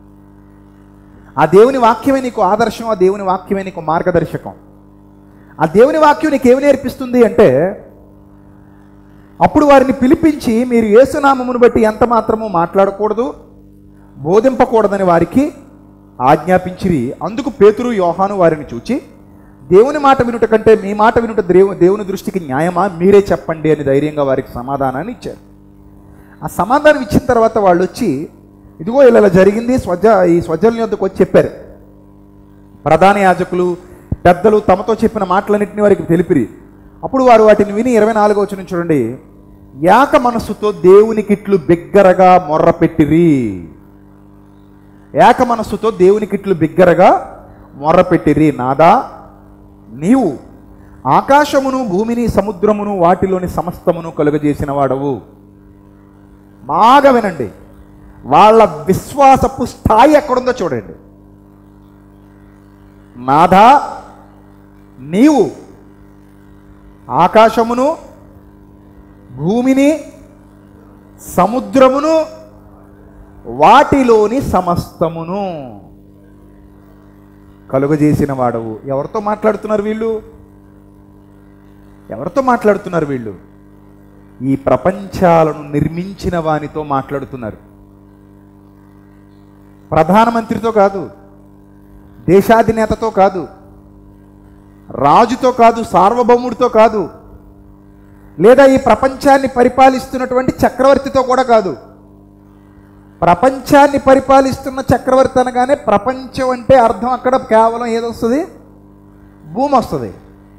B: ఆ దేవుని వాక్యమే నీకు ఆదర్శం ఆ దేవుని వాక్యమే నీకు మార్గదర్శకం ఆ దేవుని వాక్యం నీకు ఏమి నేర్పిస్తుంది అంటే అప్పుడు వారిని పిలిపించి మీరు యేసునామమును బట్టి ఎంత మాత్రము మాట్లాడకూడదు బోధింపకూడదని వారికి ఆజ్ఞాపించిరి అందుకు పేతురు యోహాను వారిని చూచి దేవుని మాట వినుట కంటే మీ మాట వినుట దేవు దేవుని దృష్టికి న్యాయమా మీరే చెప్పండి అని ధైర్యంగా వారికి సమాధానాన్ని ఇచ్చారు ఆ సమాధానం ఇచ్చిన తర్వాత వాళ్ళు వచ్చి ఇదిగో ఇలా ఇలా జరిగింది స్వజ ఈ స్వజల యొద్దకు వచ్చి చెప్పారు ప్రధాన యాజకులు పెద్దలు తమతో చెప్పిన మాటలన్నింటినీ వారికి తెలిపిరి అప్పుడు వారు వాటిని విని ఇరవై నాలుగో వచ్చిన చూడండి యాక మనస్సుతో దేవునికిట్లు బిగ్గరగా మొర్రపెట్టిరి ఏక మనస్సుతో దేవునికిట్లు బిగ్గరగా మొర్రపెట్టిరి నాదా నీవు ఆకాశమును భూమిని సముద్రమును వాటిలోని సమస్తమును కలుగజేసిన వాడవు బాగా వినండి వాళ్ళ విశ్వాసపు స్థాయి ఎక్కడుందో చూడండి నాథా నీవు ఆకాశమును భూమిని సముద్రమును వాటిలోని సమస్తమును కలుగజేసిన వాడవు ఎవరితో మాట్లాడుతున్నారు వీళ్ళు ఎవరితో మాట్లాడుతున్నారు వీళ్ళు ఈ ప్రపంచాలను నిర్మించిన వానితో మాట్లాడుతున్నారు ప్రధానమంత్రితో కాదు దేశాధినేతతో కాదు రాజుతో కాదు సార్వభౌముడితో కాదు లేదా ఈ ప్రపంచాన్ని పరిపాలిస్తున్నటువంటి చక్రవర్తితో కూడా కాదు ప్రపంచాన్ని పరిపాలిస్తున్న చక్రవర్తి అనగానే ప్రపంచం అంటే అర్థం అక్కడ కేవలం ఏదొస్తుంది భూమి వస్తుంది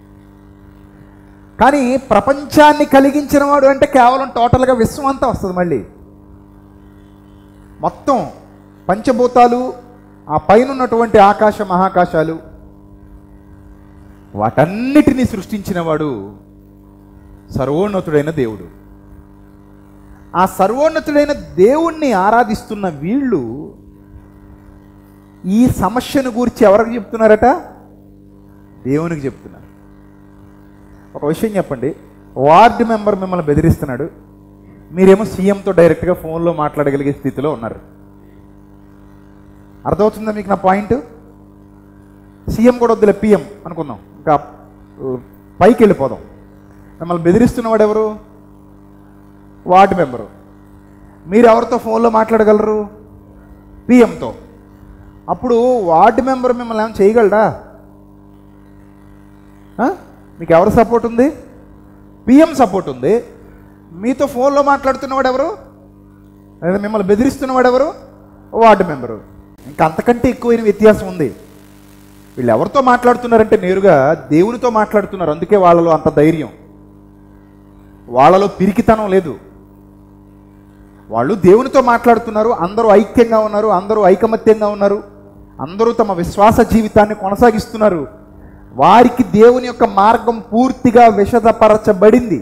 B: కానీ ప్రపంచాన్ని కలిగించిన వాడు అంటే కేవలం టోటల్గా విశ్వం అంతా వస్తుంది మళ్ళీ మొత్తం పంచభూతాలు ఆ పైన ఉన్నటువంటి ఆకాశ మహాకాశాలు వాటన్నిటినీ సృష్టించిన వాడు సర్వోన్నతుడైన దేవుడు ఆ సర్వోన్నతుడైన దేవుణ్ణి ఆరాధిస్తున్న వీళ్ళు ఈ సమస్యను గురించి ఎవరికి చెప్తున్నారట దేవునికి చెప్తున్నారు ఒక విషయం చెప్పండి వార్డు మెంబర్ మిమ్మల్ని బెదిరిస్తున్నాడు మీరేమో సీఎంతో డైరెక్ట్గా ఫోన్లో మాట్లాడగలిగే స్థితిలో ఉన్నారు అర్థమవుతుందా మీకు నా పాయింట్ సీఎం కూడా వద్దులే పిఎం అనుకుందాం ఇంకా ఉ, పైకి వెళ్ళిపోదాం మిమ్మల్ని బెదిరిస్తున్నవాడు ఎవరు వార్డు మెంబరు మీరు ఎవరితో ఫోన్లో మాట్లాడగలరు పిఎంతో అప్పుడు వార్డు మెంబర్ మిమ్మల్ని ఏమైనా చేయగలడా ఆ? మీకు ఎవరు సపోర్ట్ ఉంది పిఎం సపోర్ట్ ఉంది మీతో ఫోన్లో మాట్లాడుతున్నవాడు ఎవరు లేదా మిమ్మల్ని బెదిరిస్తున్నవాడు ఎవరు వార్డు మెంబరు ఇంకా అంతకంటే ఎక్కువైన వ్యత్యాసం ఉంది వీళ్ళు ఎవరితో మాట్లాడుతున్నారంటే నేరుగా దేవునితో మాట్లాడుతున్నారు అందుకే వాళ్ళలో అంత ధైర్యం వాళ్ళలో పిరికితనం లేదు వాళ్ళు దేవునితో మాట్లాడుతున్నారు అందరూ ఐక్యంగా ఉన్నారు అందరూ ఐకమత్యంగా ఉన్నారు అందరూ తమ విశ్వాస జీవితాన్ని కొనసాగిస్తున్నారు వారికి దేవుని యొక్క మార్గం పూర్తిగా విషదపరచబడింది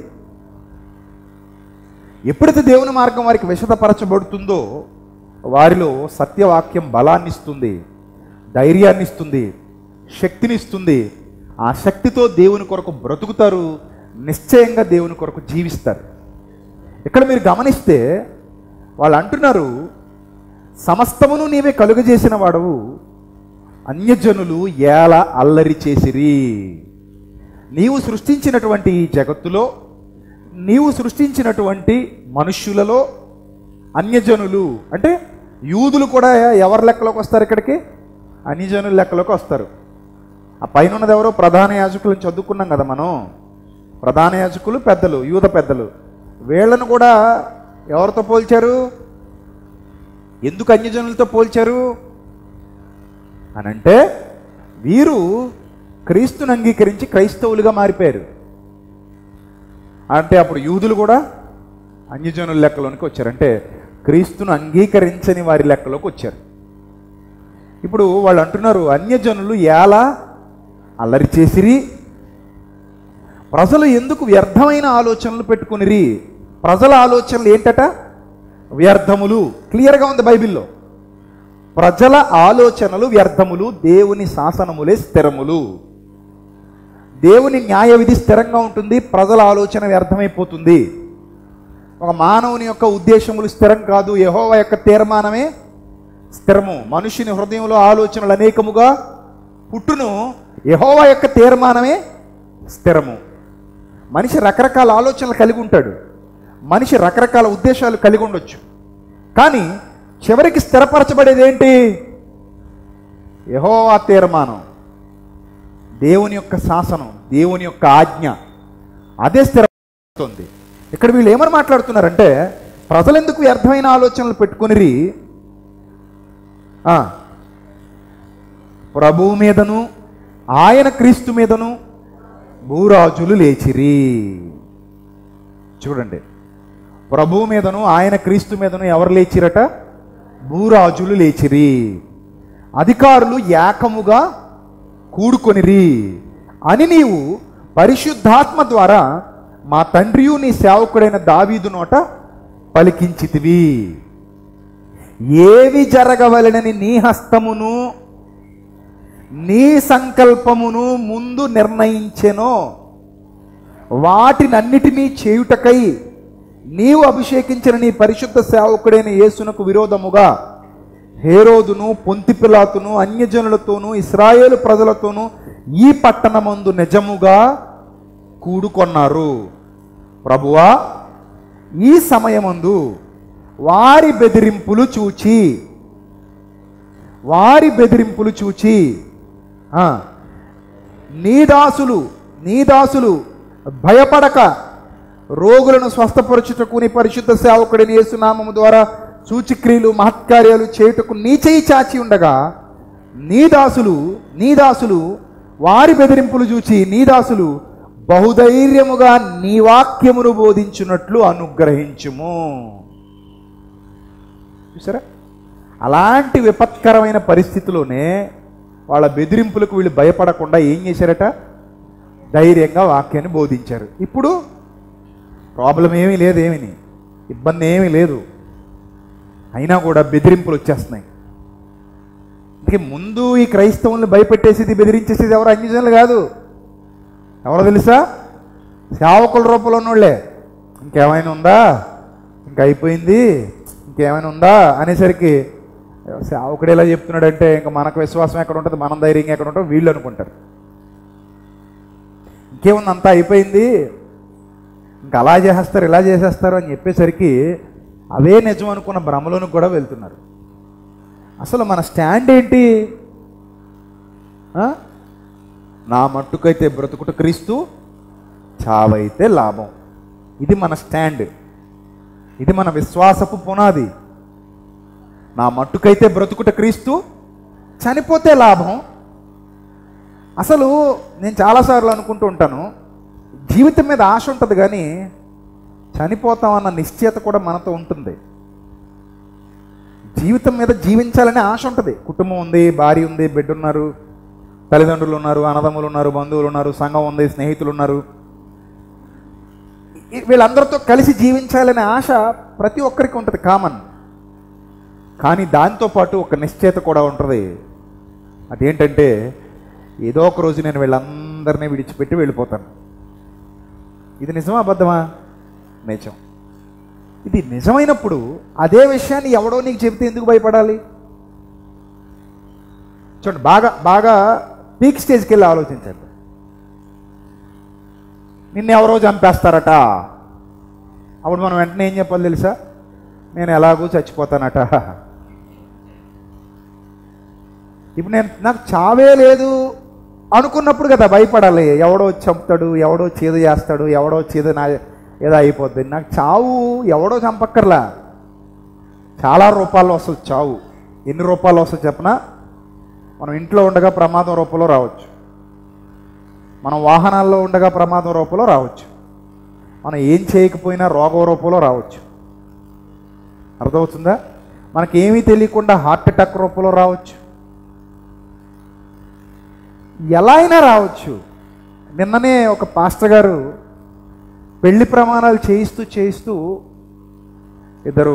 B: ఎప్పుడైతే దేవుని మార్గం వారికి విషదపరచబడుతుందో వారిలో సత్యవాక్యం బలాన్ని ఇస్తుంది ధైర్యాన్ని ఇస్తుంది శక్తిని ఇస్తుంది ఆ శక్తితో దేవుని కొరకు బ్రతుకుతారు నిశ్చయంగా దేవుని కొరకు జీవిస్తారు ఇక్కడ మీరు గమనిస్తే వాళ్ళు అంటున్నారు సమస్తమును నీవే కలుగజేసిన వాడవు అన్యజనులు ఏల అల్లరి చేసిరి నీవు సృష్టించినటువంటి ఈ జగత్తులో నీవు సృష్టించినటువంటి మనుష్యులలో అన్యజనులు అంటే యూదులు కూడా ఎవరి లెక్కలోకి వస్తారు ఇక్కడికి అన్యజనుల లెక్కలోకి వస్తారు ఆ పైన ఉన్నది ఎవరో ప్రధాన యాజకులను చదువుకున్నాం కదా మనం ప్రధాన యాజకులు పెద్దలు యూద పెద్దలు వీళ్ళను కూడా ఎవరితో పోల్చారు ఎందుకు అన్యజనులతో పోల్చారు అని అంటే వీరు క్రీస్తుని అంగీకరించి క్రైస్తవులుగా మారిపోయారు అంటే అప్పుడు యూదులు కూడా అన్యజనుల లెక్కలోనికి వచ్చారు అంటే క్రీస్తును అంగీకరించని వారి లెక్కలోకి వచ్చారు ఇప్పుడు వాళ్ళు అంటున్నారు అన్యజనులు ఎలా అల్లరి చేసిరి ప్రజలు ఎందుకు వ్యర్థమైన ఆలోచనలు పెట్టుకునిరి ప్రజల ఆలోచనలు ఏంటట వ్యర్థములు క్లియర్గా ఉంది బైబిల్లో ప్రజల ఆలోచనలు వ్యర్థములు దేవుని శాసనములే స్థిరములు దేవుని న్యాయ విధి స్థిరంగా ఉంటుంది ప్రజల ఆలోచన వ్యర్థమైపోతుంది ఒక మానవుని యొక్క ఉద్దేశములు స్థిరం కాదు యహోవ యొక్క తీర్మానమే స్థిరము మనుషుని హృదయంలో ఆలోచనలు అనేకముగా పుట్టును యహోవా యొక్క తీర్మానమే స్థిరము మనిషి రకరకాల ఆలోచనలు కలిగి ఉంటాడు
C: మనిషి రకరకాల ఉద్దేశాలు కలిగి ఉండొచ్చు కానీ చివరికి స్థిరపరచబడేది ఏంటి యహోవా తీర్మానం దేవుని యొక్క శాసనం దేవుని యొక్క ఆజ్ఞ అదే స్థిరపడుతుంది ఇక్కడ వీళ్ళు ఏమని మాట్లాడుతున్నారంటే ప్రజలెందుకు వ్యర్థమైన ఆలోచనలు పెట్టుకునిరి ఆ, ప్రభువు మీదను ఆయన క్రీస్తు మీదను భూరాజులు లేచిరి చూడండి ప్రభువు మీదను ఆయన క్రీస్తు మీదను ఎవరు లేచిరట భూరాజులు లేచిరి అధికారులు ఏకముగా కూడుకొనిరి అని నీవు పరిశుద్ధాత్మ ద్వారా మా తండ్రియు నీ సేవకుడైన దావీదు నోట పలికించితివి ఏవి జరగవలెనని నీ హస్తమును నీ సంకల్పమును ముందు నిర్ణయించెనో వాటినన్నిటినీ చేయుటకై నీవు అభిషేకించిన నీ పరిశుద్ధ సేవకుడైన యేసునకు విరోధముగా హేరోదును పొంతిపిలాతును అన్యజనులతోనూ ఇస్రాయేలు ప్రజలతోనూ ఈ పట్టణమందు నిజముగా కూడుకొన్నారు ప్రభువా ఈ సమయమందు వారి బెదిరింపులు చూచి వారి బెదిరింపులు చూచి ఆ, నీ దాసులు నీ దాసులు భయపడక రోగులను స్వస్థపరచుటకు నీ పరిశుద్ధ సేవకుడిని యేసునామము ద్వారా సూచిక్రియలు మహత్కార్యాలు చేయుటకు నీ చేయి చాచి ఉండగా నీ దాసులు నీ దాసులు వారి బెదిరింపులు చూచి నీ దాసులు బహుధైర్యముగా నీ వాక్యమును బోధించున్నట్లు అనుగ్రహించుము చూసారా అలాంటి విపత్కరమైన పరిస్థితిలోనే వాళ్ళ బెదిరింపులకు వీళ్ళు భయపడకుండా ఏం చేశారట ధైర్యంగా వాక్యాన్ని బోధించారు ఇప్పుడు ప్రాబ్లం ఏమీ లేదు ఏమీ ఇబ్బంది ఏమీ లేదు అయినా కూడా బెదిరింపులు వచ్చేస్తున్నాయి అందుకే ముందు ఈ క్రైస్తవుల్ని భయపెట్టేసేది బెదిరించేసేది ఎవరు అన్యజనులు కాదు ఎవరో తెలుసా సేవకుల రూపంలో ఉన్నోళ్ళే ఇంకేమైనా ఉందా ఇంకా అయిపోయింది ఇంకేమైనా ఉందా అనేసరికి సేవకుడు ఎలా చెప్తున్నాడంటే ఇంకా మనకు విశ్వాసం ఎక్కడ ఉంటుంది మనం ధైర్యంగా ఎక్కడ ఉంటాం వీళ్ళు అనుకుంటారు ఇంకేముంది అంతా అయిపోయింది ఇంకా అలా చేసేస్తారు ఇలా చేసేస్తారు అని చెప్పేసరికి అవే నిజం అనుకున్న భ్రమలోనికి కూడా వెళ్తున్నారు అసలు మన స్టాండ్ ఏంటి ఆ? నా మట్టుకైతే బ్రతుకుట క్రీస్తు చావైతే లాభం ఇది మన స్టాండ్ ఇది మన విశ్వాసపు పునాది నా మట్టుకైతే బ్రతుకుట క్రీస్తు చనిపోతే లాభం అసలు నేను చాలాసార్లు అనుకుంటూ ఉంటాను జీవితం మీద ఆశ ఉంటుంది కానీ చనిపోతామన్న నిశ్చయత కూడా మనతో ఉంటుంది జీవితం మీద జీవించాలనే ఆశ ఉంటుంది కుటుంబం ఉంది భార్య ఉంది బిడ్డ ఉన్నారు తల్లిదండ్రులు ఉన్నారు అన్నదమ్ములు ఉన్నారు బంధువులు ఉన్నారు సంఘం ఉంది స్నేహితులు ఉన్నారు ఈ- వీళ్ళందరితో కలిసి జీవించాలనే ఆశ ప్రతి ఒక్కరికి ఉంటుంది కామన్ కానీ దాంతోపాటు ఒక నిశ్చయత కూడా ఉంటుంది అదేంటంటే ఏదో ఒక రోజు నేను వీళ్ళందరినీ విడిచిపెట్టి వెళ్ళిపోతాను ఇది నిజమా అబద్ధమా నిజం ఇది నిజమైనప్పుడు అదే విషయాన్ని ఎవడో నీకు చెబితే ఎందుకు భయపడాలి చూడండి బాగా బాగా పీక్ స్టేజ్కి వెళ్ళి ఆలోచించండి నిన్ను ఎవరో చంపేస్తారట అప్పుడు మనం వెంటనే ఏం చెప్పాలి తెలుసా నేను ఎలాగూ చచ్చిపోతానట ఇప్పుడు నేను నాకు చావే లేదు అనుకున్నప్పుడు కదా భయపడాలి ఎవడో వచ్చి చంపుతాడు ఎవడో చేదు చేస్తాడు ఎవడో చేదు నా ఏదో అయిపోద్ది నాకు చావు ఎవడో చంపక్కర్లా చాలా రూపాల్లో వస్తుంది చావు ఎన్ని రూపాయలు వస్తుంది చెప్పనా మనం ఇంట్లో ఉండగా ప్రమాదం రూపంలో రావచ్చు మనం వాహనాల్లో ఉండగా ప్రమాదం రూపంలో రావచ్చు మనం ఏం చేయకపోయినా రోగం రూపంలో రావచ్చు అర్థమవుతుందా మనకేమీ తెలియకుండా హార్ట్ అటాక్ రూపంలో రావచ్చు ఎలా అయినా రావచ్చు నిన్ననే ఒక పాస్టర్ గారు పెళ్లి ప్రమాణాలు చేయిస్తూ చేయిస్తూ ఇద్దరు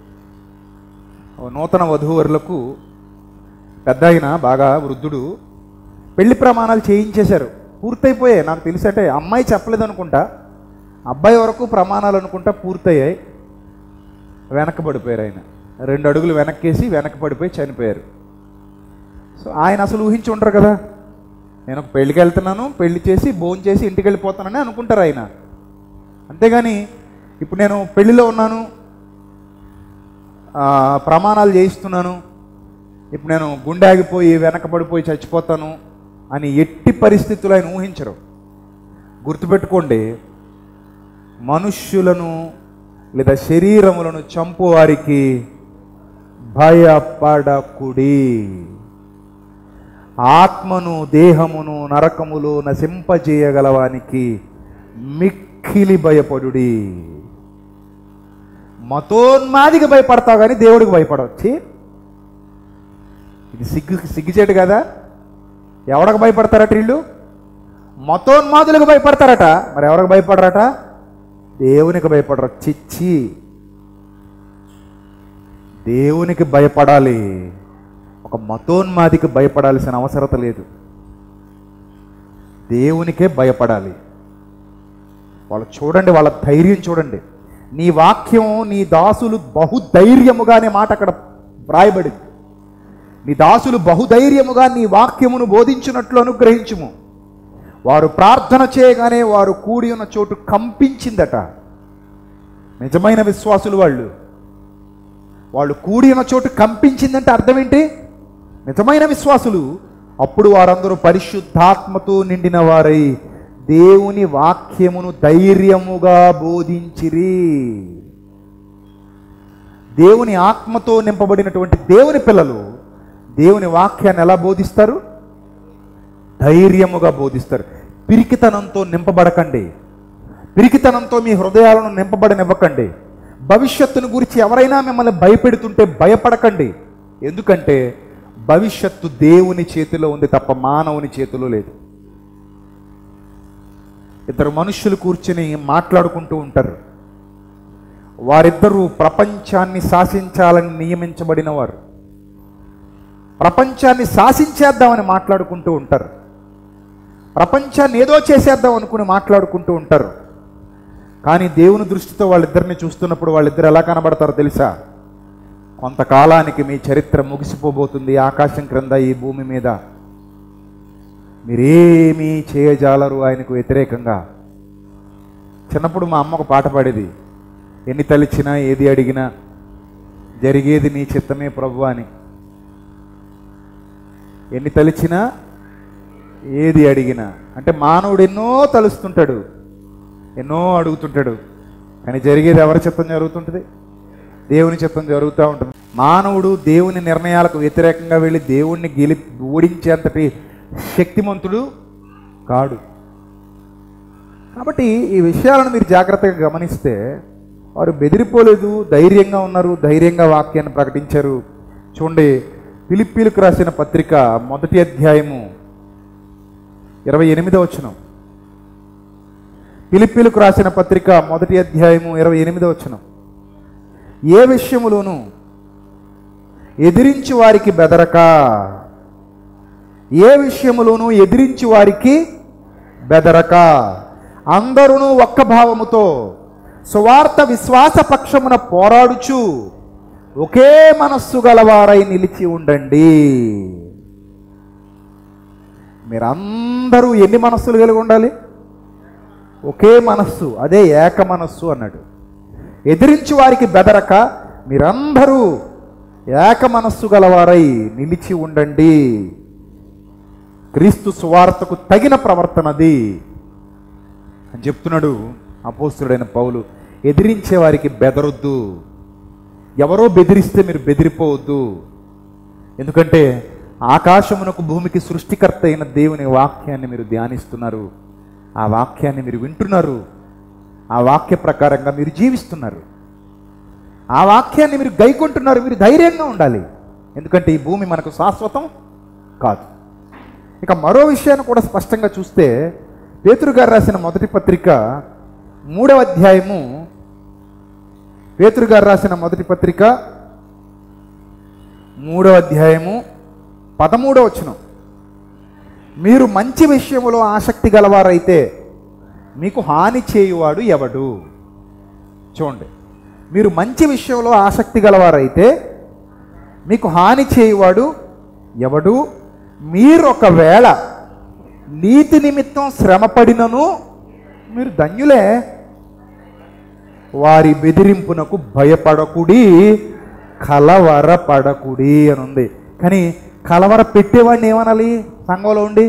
C: నూతన వధూవరులకు పెద్ద ఆయన బాగా వృద్ధుడు పెళ్లి ప్రమాణాలు చేయించేశారు పూర్తయిపోయాయి నాకు తెలిసి అంటే అమ్మాయి చెప్పలేదు అనుకుంటా అబ్బాయి వరకు ప్రమాణాలు అనుకుంటా పూర్తయ్యాయి వెనకబడిపోయారు ఆయన రెండు అడుగులు వెనక్కేసి వెనక్కి పడిపోయి చనిపోయారు సో ఆయన అసలు ఊహించి ఉంటారు కదా నేను ఒక పెళ్ళికి వెళ్తున్నాను పెళ్లి చేసి భోజనం చేసి ఇంటికి వెళ్ళిపోతానని అనుకుంటారు ఆయన అంతేగాని ఇప్పుడు నేను పెళ్లిలో ఉన్నాను ఆ, ప్రమాణాలు చేయిస్తున్నాను ఇప్పుడు నేను గుండె ఆగిపోయి వెనకబడిపోయి చచ్చిపోతాను అని ఎట్టి పరిస్థితులు ఆయన ఊహించరు గుర్తుపెట్టుకోండి మనుష్యులను లేదా శరీరములను చంపువారికి భయపడకుడి ఆత్మను దేహమును నరకములు నశింపజేయగలవానికి మిక్కిలి భయపడుడి మతోన్మాదికి భయపడతావు కానీ దేవుడికి భయపడవచ్చి ఇది సిగ్గు సిగ్గుచేటు కదా ఎవరికి భయపడతారట వీళ్ళు మతోన్మాదులకు భయపడతారట మరి ఎవరికి భయపడరట దేవునికి భయపడరు చిచ్చి దేవునికి భయపడాలి ఒక మతోన్మాదికి భయపడాల్సిన అవసరత లేదు దేవునికే భయపడాలి వాళ్ళు చూడండి వాళ్ళ ధైర్యం చూడండి నీ వాక్యం నీ దాసులు బహుధైర్యముగా అనే మాట అక్కడ వ్రాయబడింది నీ దాసులు బహుధైర్యముగా నీ వాక్యమును బోధించినట్లు అనుగ్రహించుము వారు ప్రార్థన చేయగానే వారు కూడి ఉన్న చోటు కంపించిందట నిజమైన విశ్వాసులు వాళ్ళు వాళ్ళు కూడి ఉన్న చోటు కంపించిందంటే అర్థం ఏంటి నిజమైన విశ్వాసులు అప్పుడు వారందరూ పరిశుద్ధాత్మతో నిండిన వారై దేవుని వాక్యమును ధైర్యముగా బోధించిరి దేవుని ఆత్మతో నింపబడినటువంటి దేవుని పిల్లలు దేవుని వాక్యాన్ని ఎలా బోధిస్తారు ధైర్యముగా బోధిస్తారు పిరికితనంతో నింపబడకండి పిరికితనంతో మీ హృదయాలను నింపబడనివ్వకండి భవిష్యత్తును గురించి ఎవరైనా మిమ్మల్ని భయపెడుతుంటే భయపడకండి ఎందుకంటే భవిష్యత్తు దేవుని చేతిలో ఉంది తప్ప మానవుని చేతిలో లేదు ఇద్దరు మనుషులు కూర్చుని మాట్లాడుకుంటూ ఉంటారు వారిద్దరూ ప్రపంచాన్ని శాసించాలని నియమించబడిన వారు ప్రపంచాన్ని శాసించేద్దామని మాట్లాడుకుంటూ ఉంటారు ప్రపంచాన్ని ఏదో చేసేద్దాం అనుకుని మాట్లాడుకుంటూ ఉంటారు కానీ దేవుని దృష్టితో వాళ్ళిద్దరిని చూస్తున్నప్పుడు వాళ్ళిద్దరు ఎలా కనబడతారో తెలుసా కొంతకాలానికి మీ చరిత్ర ముగిసిపోబోతుంది ఆకాశం క్రింద ఈ భూమి మీద మీరేమీ చేయజాలరు ఆయనకు వ్యతిరేకంగా చిన్నప్పుడు మా అమ్మ ఒక పాట పాడేది ఎన్ని తలిచినా ఏది అడిగినా జరిగేది నీ చిత్తమే ప్రభు అని ఎన్ని తలిచినా ఏది అడిగినా అంటే మానవుడు ఎన్నో తలుస్తుంటాడు ఎన్నో అడుగుతుంటాడు కానీ జరిగేది ఎవరి చిత్తం జరుగుతుంటుంది దేవుని చిత్తం జరుగుతూ ఉంటుంది మానవుడు దేవుని నిర్ణయాలకు వ్యతిరేకంగా వెళ్ళి దేవుణ్ణి గెలి ఓడించేంతటి శక్తిమంతుడు కాడు కాబట్టి ఈ విషయాలను మీరు జాగ్రత్తగా గమనిస్తే వారు బెదిరిపోలేదు ధైర్యంగా ఉన్నారు ధైర్యంగా వాక్యాన్ని ప్రకటించారు చూడండి ఫిలిప్పీలకు రాసిన పత్రిక మొదటి అధ్యాయము ఇరవై ఎనిమిదో వచనం ఫిలిప్పీలకు రాసిన పత్రిక మొదటి అధ్యాయము ఇరవై ఎనిమిదో వచనం ఏ విషయములోనూ ఎదిరించి వారికి బెదరక ఏ విషయములోనూ ఎదిరించి వారికి బెదరక అందరూ ఒక్క భావముతో సువార్త విశ్వాస పక్షమున పోరాడుచు ఒకే మనస్సు గలవారై నిలిచి ఉండండి మీరందరూ ఎన్ని మనస్సులు కలిగి ఉండాలి ఒకే మనస్సు అదే ఏక మనస్సు అన్నాడు ఎదిరించి వారికి బెదరక మీరందరూ ఏక మనస్సు గలవారై నిలిచి ఉండండి క్రీస్తు సువార్తకు తగిన ప్రవర్తనది అని చెప్తున్నాడు అపోస్తుడైన పౌలు ఎదిరించే వారికి బెదరొద్దు ఎవరో బెదిరిస్తే మీరు బెదిరిపోవద్దు ఎందుకంటే ఆకాశమునకు భూమికి సృష్టికర్త అయిన దేవుని వాక్యాన్ని మీరు ధ్యానిస్తున్నారు ఆ వాక్యాన్ని మీరు వింటున్నారు ఆ వాక్య ప్రకారంగా మీరు జీవిస్తున్నారు ఆ వాక్యాన్ని మీరు గైకొంటున్నారు మీరు ధైర్యంగా ఉండాలి ఎందుకంటే ఈ భూమి మనకు శాశ్వతం కాదు ఇక మరో విషయాన్ని కూడా స్పష్టంగా చూస్తే పేతురు గారు రాసిన మొదటి పత్రిక మూడవ అధ్యాయము పేతురు గారు రాసిన మొదటి పత్రిక మూడవ అధ్యాయము పదమూడవ వచనం మీరు మంచి విషయములో ఆసక్తి గలవారైతే మీకు హాని చేయువాడు ఎవడు చూడండి మీరు మంచి విషయంలో ఆసక్తి గలవారైతే మీకు హాని చేయువాడు ఎవడు మీరు ఒకవేళ నీతి నిమిత్తం శ్రమపడినను మీరు ధన్యులే వారి బెదిరింపునకు భయపడకుడి కలవరపడకుడి అని ఉంది కానీ కలవర పెట్టేవాడిని ఏమనాలి సంఘంలో ఉండి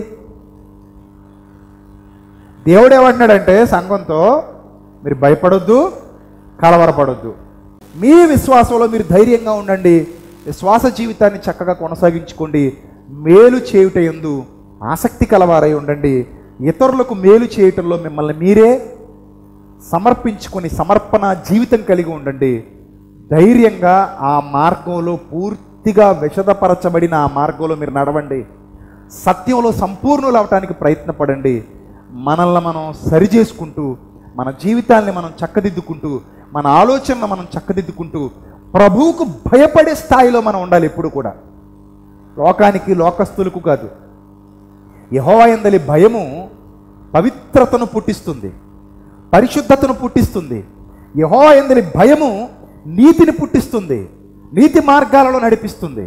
C: దేవుడు ఏమంటున్నాడంటే సంఘంతో మీరు భయపడొద్దు కలవరపడొద్దు మీ విశ్వాసంలో మీరు ధైర్యంగా ఉండండి విశ్వాస జీవితాన్ని చక్కగా కొనసాగించుకోండి మేలు చేయుట ఎందు ఆసక్తి కలవారై ఉండండి ఇతరులకు మేలు చేయటంలో మిమ్మల్ని మీరే సమర్పించుకొని సమర్పణ జీవితం కలిగి ఉండండి ధైర్యంగా ఆ మార్గంలో పూర్తిగా విషదపరచబడిన ఆ మార్గంలో మీరు నడవండి సత్యంలో సంపూర్ణులు అవటానికి ప్రయత్నపడండి మనల్ని మనం సరిచేసుకుంటూ మన జీవితాల్ని మనం చక్కదిద్దుకుంటూ మన ఆలోచనలు మనం చక్కదిద్దుకుంటూ ప్రభువుకు భయపడే స్థాయిలో మనం ఉండాలి ఎప్పుడు కూడా లోకానికి లోకస్తులకు కాదు యహోవాయందలి భయము పవిత్రతను పుట్టిస్తుంది పరిశుద్ధతను పుట్టిస్తుంది యహోవాయందలి భయము నీతిని పుట్టిస్తుంది నీతి మార్గాలలో నడిపిస్తుంది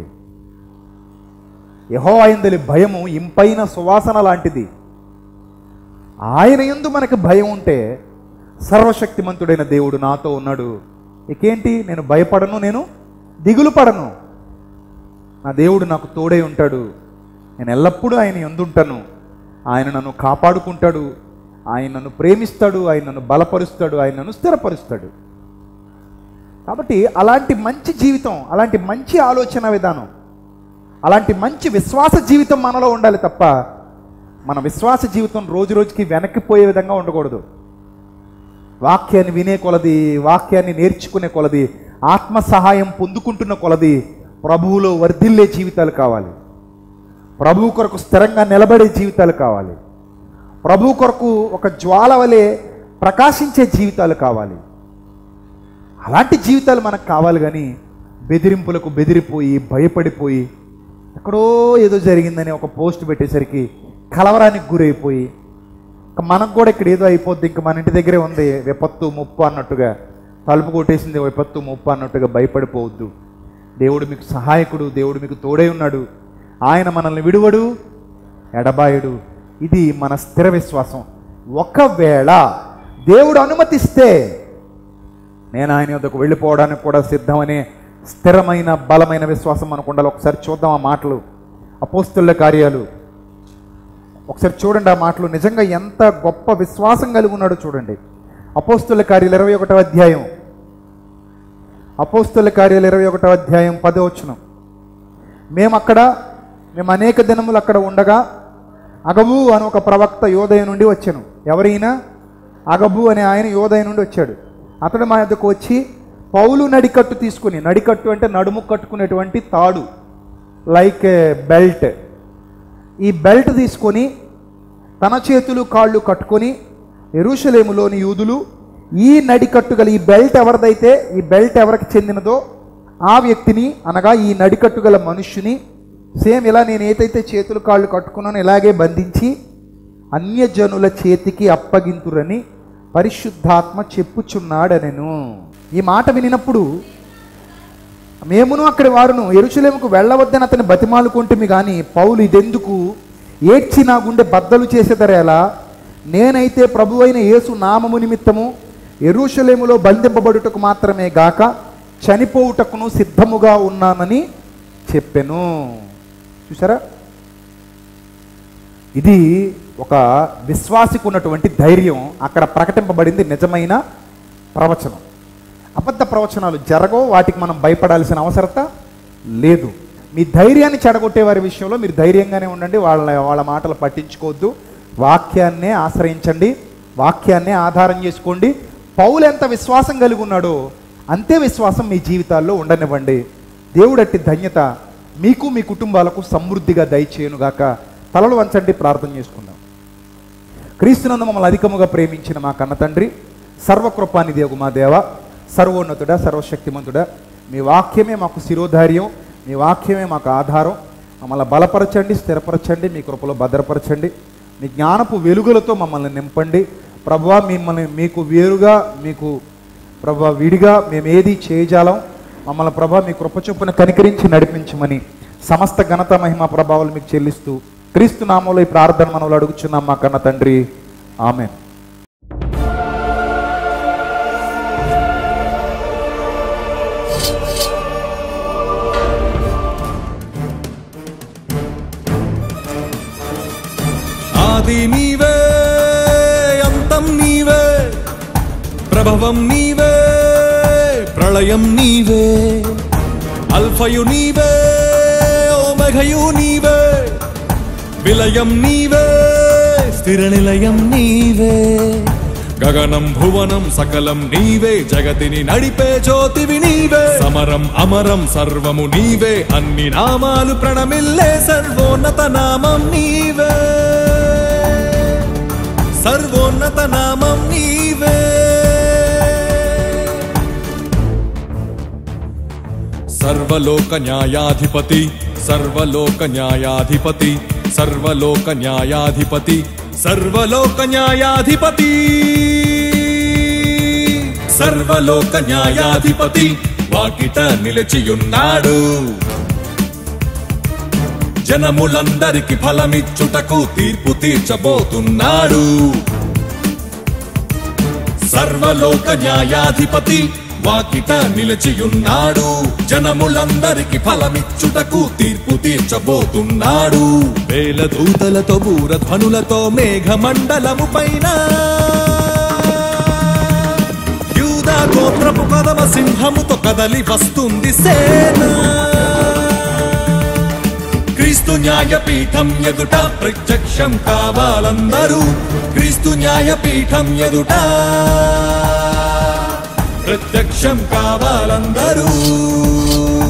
C: యహోవాయందలి భయము ఇంపైన సువాసన లాంటిది ఆయన ఎందు మనకు భయం ఉంటే సర్వశక్తిమంతుడైన దేవుడు నాతో ఉన్నాడు ఇకేంటి నేను భయపడను నేను దిగులు పడను నా దేవుడు నాకు తోడై ఉంటాడు నేను ఎల్లప్పుడూ ఆయన ఎందుంటాను ఆయన నన్ను కాపాడుకుంటాడు ఆయన నన్ను ప్రేమిస్తాడు ఆయన నన్ను బలపరుస్తాడు ఆయన నన్ను స్థిరపరుస్తాడు కాబట్టి అలాంటి మంచి జీవితం అలాంటి మంచి ఆలోచన విధానం అలాంటి మంచి విశ్వాస జీవితం మనలో ఉండాలి తప్ప మన విశ్వాస జీవితం రోజు రోజుకి వెనక్కిపోయే విధంగా ఉండకూడదు వాక్యాన్ని వినే కొలది వాక్యాన్ని నేర్చుకునే కొలది ఆత్మ సహాయం పొందుకుంటున్న కొలది ప్రభువులో వర్ధిల్లే జీవితాలు కావాలి ప్రభువు కొరకు స్థిరంగా నిలబడే జీవితాలు కావాలి ప్రభు కొరకు ఒక జ్వాల వలె ప్రకాశించే జీవితాలు కావాలి అలాంటి జీవితాలు మనకు కావాలి కానీ బెదిరింపులకు బెదిరిపోయి భయపడిపోయి ఎక్కడో ఏదో జరిగిందని ఒక పోస్ట్ పెట్టేసరికి కలవరానికి గురైపోయి ఇంకా మనకు కూడా ఇక్కడ ఏదో అయిపోద్ది ఇంకా మన ఇంటి దగ్గరే ఉంది విపత్తు ముప్పు అన్నట్టుగా తలుపు కొట్టేసింది విపత్తు ముప్పు అన్నట్టుగా భయపడిపోవద్దు దేవుడు మీకు సహాయకుడు దేవుడు మీకు తోడై ఉన్నాడు ఆయన మనల్ని విడువడు ఎడబాయుడు ఇది మన స్థిర విశ్వాసం ఒకవేళ దేవుడు అనుమతిస్తే నేను ఆయన యొద్దకు వెళ్ళిపోవడానికి కూడా సిద్ధమనే స్థిరమైన బలమైన విశ్వాసం మనకు ఉండాలి ఒకసారి చూద్దాం ఆ మాటలు అపోస్తుల కార్యాలు ఒకసారి చూడండి ఆ మాటలు నిజంగా ఎంత గొప్ప విశ్వాసం కలిగి ఉన్నాడో చూడండి అపోస్తుల కార్యాలు ఇరవై ఒకటో అధ్యాయం అపోస్తుల కార్యాలు ఇరవై ఒకటో అధ్యాయం పదో వచనం మేము అక్కడ మేము అనేక దినములు అక్కడ ఉండగా అగబు అని ఒక ప్రవక్త యోదయ నుండి వచ్చాను ఎవరైనా అగబు అనే ఆయన యోదయ నుండి వచ్చాడు అతడు మా యొద్దకు వచ్చి పౌలు నడికట్టు తీసుకుని నడికట్టు అంటే నడుము కట్టుకునేటువంటి తాడు లైక్ బెల్ట్ ఈ బెల్ట్ తీసుకొని తన చేతులు కాళ్ళు కట్టుకొని ఎరుషలేములోని యూదులు ఈ నడికట్టు గల ఈ బెల్ట్ ఎవరిదైతే ఈ బెల్ట్ ఎవరికి చెందినదో ఆ వ్యక్తిని అనగా ఈ నడికట్టు గల మనుష్యుని సేమ్ ఇలా నేను ఏదైతే చేతులు కాళ్ళు కట్టుకున్నానో ఇలాగే బంధించి అన్యజనుల చేతికి అప్పగింతురని పరిశుద్ధాత్మ చెప్పుచున్నాడనెను ఈ మాట వినినప్పుడు మేమును అక్కడి వారును ఎరుచలేముకు వెళ్ళవద్దని అతని బతిమాలుకుంటుమి కానీ పౌలు ఇదెందుకు ఏడ్చి నా గుండె బద్దలు చేసేదరేలా నేనైతే ప్రభు అయిన యేసు నామము నిమిత్తము ఎరుషలేములో బంధింపబడుటకు మాత్రమే గాక చనిపోవుటకును సిద్ధముగా ఉన్నానని చెప్పెను చూసారా ఇది ఒక విశ్వాసికి ఉన్నటువంటి ధైర్యం అక్కడ ప్రకటింపబడింది నిజమైన ప్రవచనం అబద్ధ ప్రవచనాలు జరగవు వాటికి మనం భయపడాల్సిన అవసరత లేదు మీ ధైర్యాన్ని చెడగొట్టే వారి విషయంలో మీరు ధైర్యంగానే ఉండండి వాళ్ళ వాళ్ళ మాటలు పట్టించుకోవద్దు వాక్యాన్నే ఆశ్రయించండి వాక్యాన్నే ఆధారం చేసుకోండి పౌలు ఎంత విశ్వాసం కలిగి ఉన్నాడో అంతే విశ్వాసం మీ జీవితాల్లో ఉండనివ్వండి దేవుడట్టి ధన్యత మీకు మీ కుటుంబాలకు సమృద్ధిగా దయచేయునుగాక తలలు వంచండి ప్రార్థన చేసుకుందాం క్రీస్తునందు మమ్మల్ని అధికముగా ప్రేమించిన మా కన్న తండ్రి సర్వకృపాని దేవు మా దేవ సర్వోన్నతుడా సర్వశక్తిమంతుడా మీ వాక్యమే మాకు శిరోధార్యం మీ వాక్యమే మాకు ఆధారం మమ్మల్ని బలపరచండి స్థిరపరచండి మీ కృపలో భద్రపరచండి మీ జ్ఞానపు వెలుగులతో మమ్మల్ని నింపండి ప్రభువా మిమ్మల్ని మీకు వేరుగా మీకు ప్రభా విడిగా మేము ఏది చేయజాలం మమ్మల్ని ప్రభా మీ కృప చొప్పున కనికరించి నడిపించమని సమస్త ఘనత మహిమ ప్రభావాలు మీకు చెల్లిస్తూ క్రీస్తు నామంలో ఈ ప్రార్థన మనలో అడుగుచున్నాం మా కన్న తండ్రి ఆమె
D: ప్రభవం నీవే ప్రళయం నీవే అల్ఫయు నీవే ఓమఘయు నీవే విలయం నీవే స్థిర నిలయం నీవే గగనం భువనం సకలం నీవే జగతిని నడిపే జ్యోతివి నీవే సమరం అమరం సర్వము నీవే అన్ని నామాలు ప్రణమిల్లే సర్వోన్నత నామం నీవే సర్వోన్నత నామం నీవే సర్వలోక న్యాయాధిపతి సర్వలోక న్యాయాధిపతి సర్వలోక న్యాయాధిపతి సర్వలోక న్యాయాధిపతి సర్వలోక న్యాయాధిపతి వాకిట నిలిచియున్నాడు జనములందరికి ఫలమిచ్చుటకు తీర్పు తీర్చబోతున్నాడు సర్వలోక న్యాయాధిపతి వాకిట నిలిచియున్నాడు జనములందరికి ఫలమిచ్చుటకు తీర్పు తీర్చబోతున్నాడు వేల దూతలతో బూరధ్వనులతో మేఘమండలము పైన యూదా గోత్రపు కదమ సింహముతో కదలి వస్తుంది సేన క్రీస్తు న్యాయపీఠం ఎదుట ప్రత్యక్షం కావాలందరూ క్రీస్తు న్యాయపీఠం ఎదుట ప్రత్యక్షం కావాలందరూ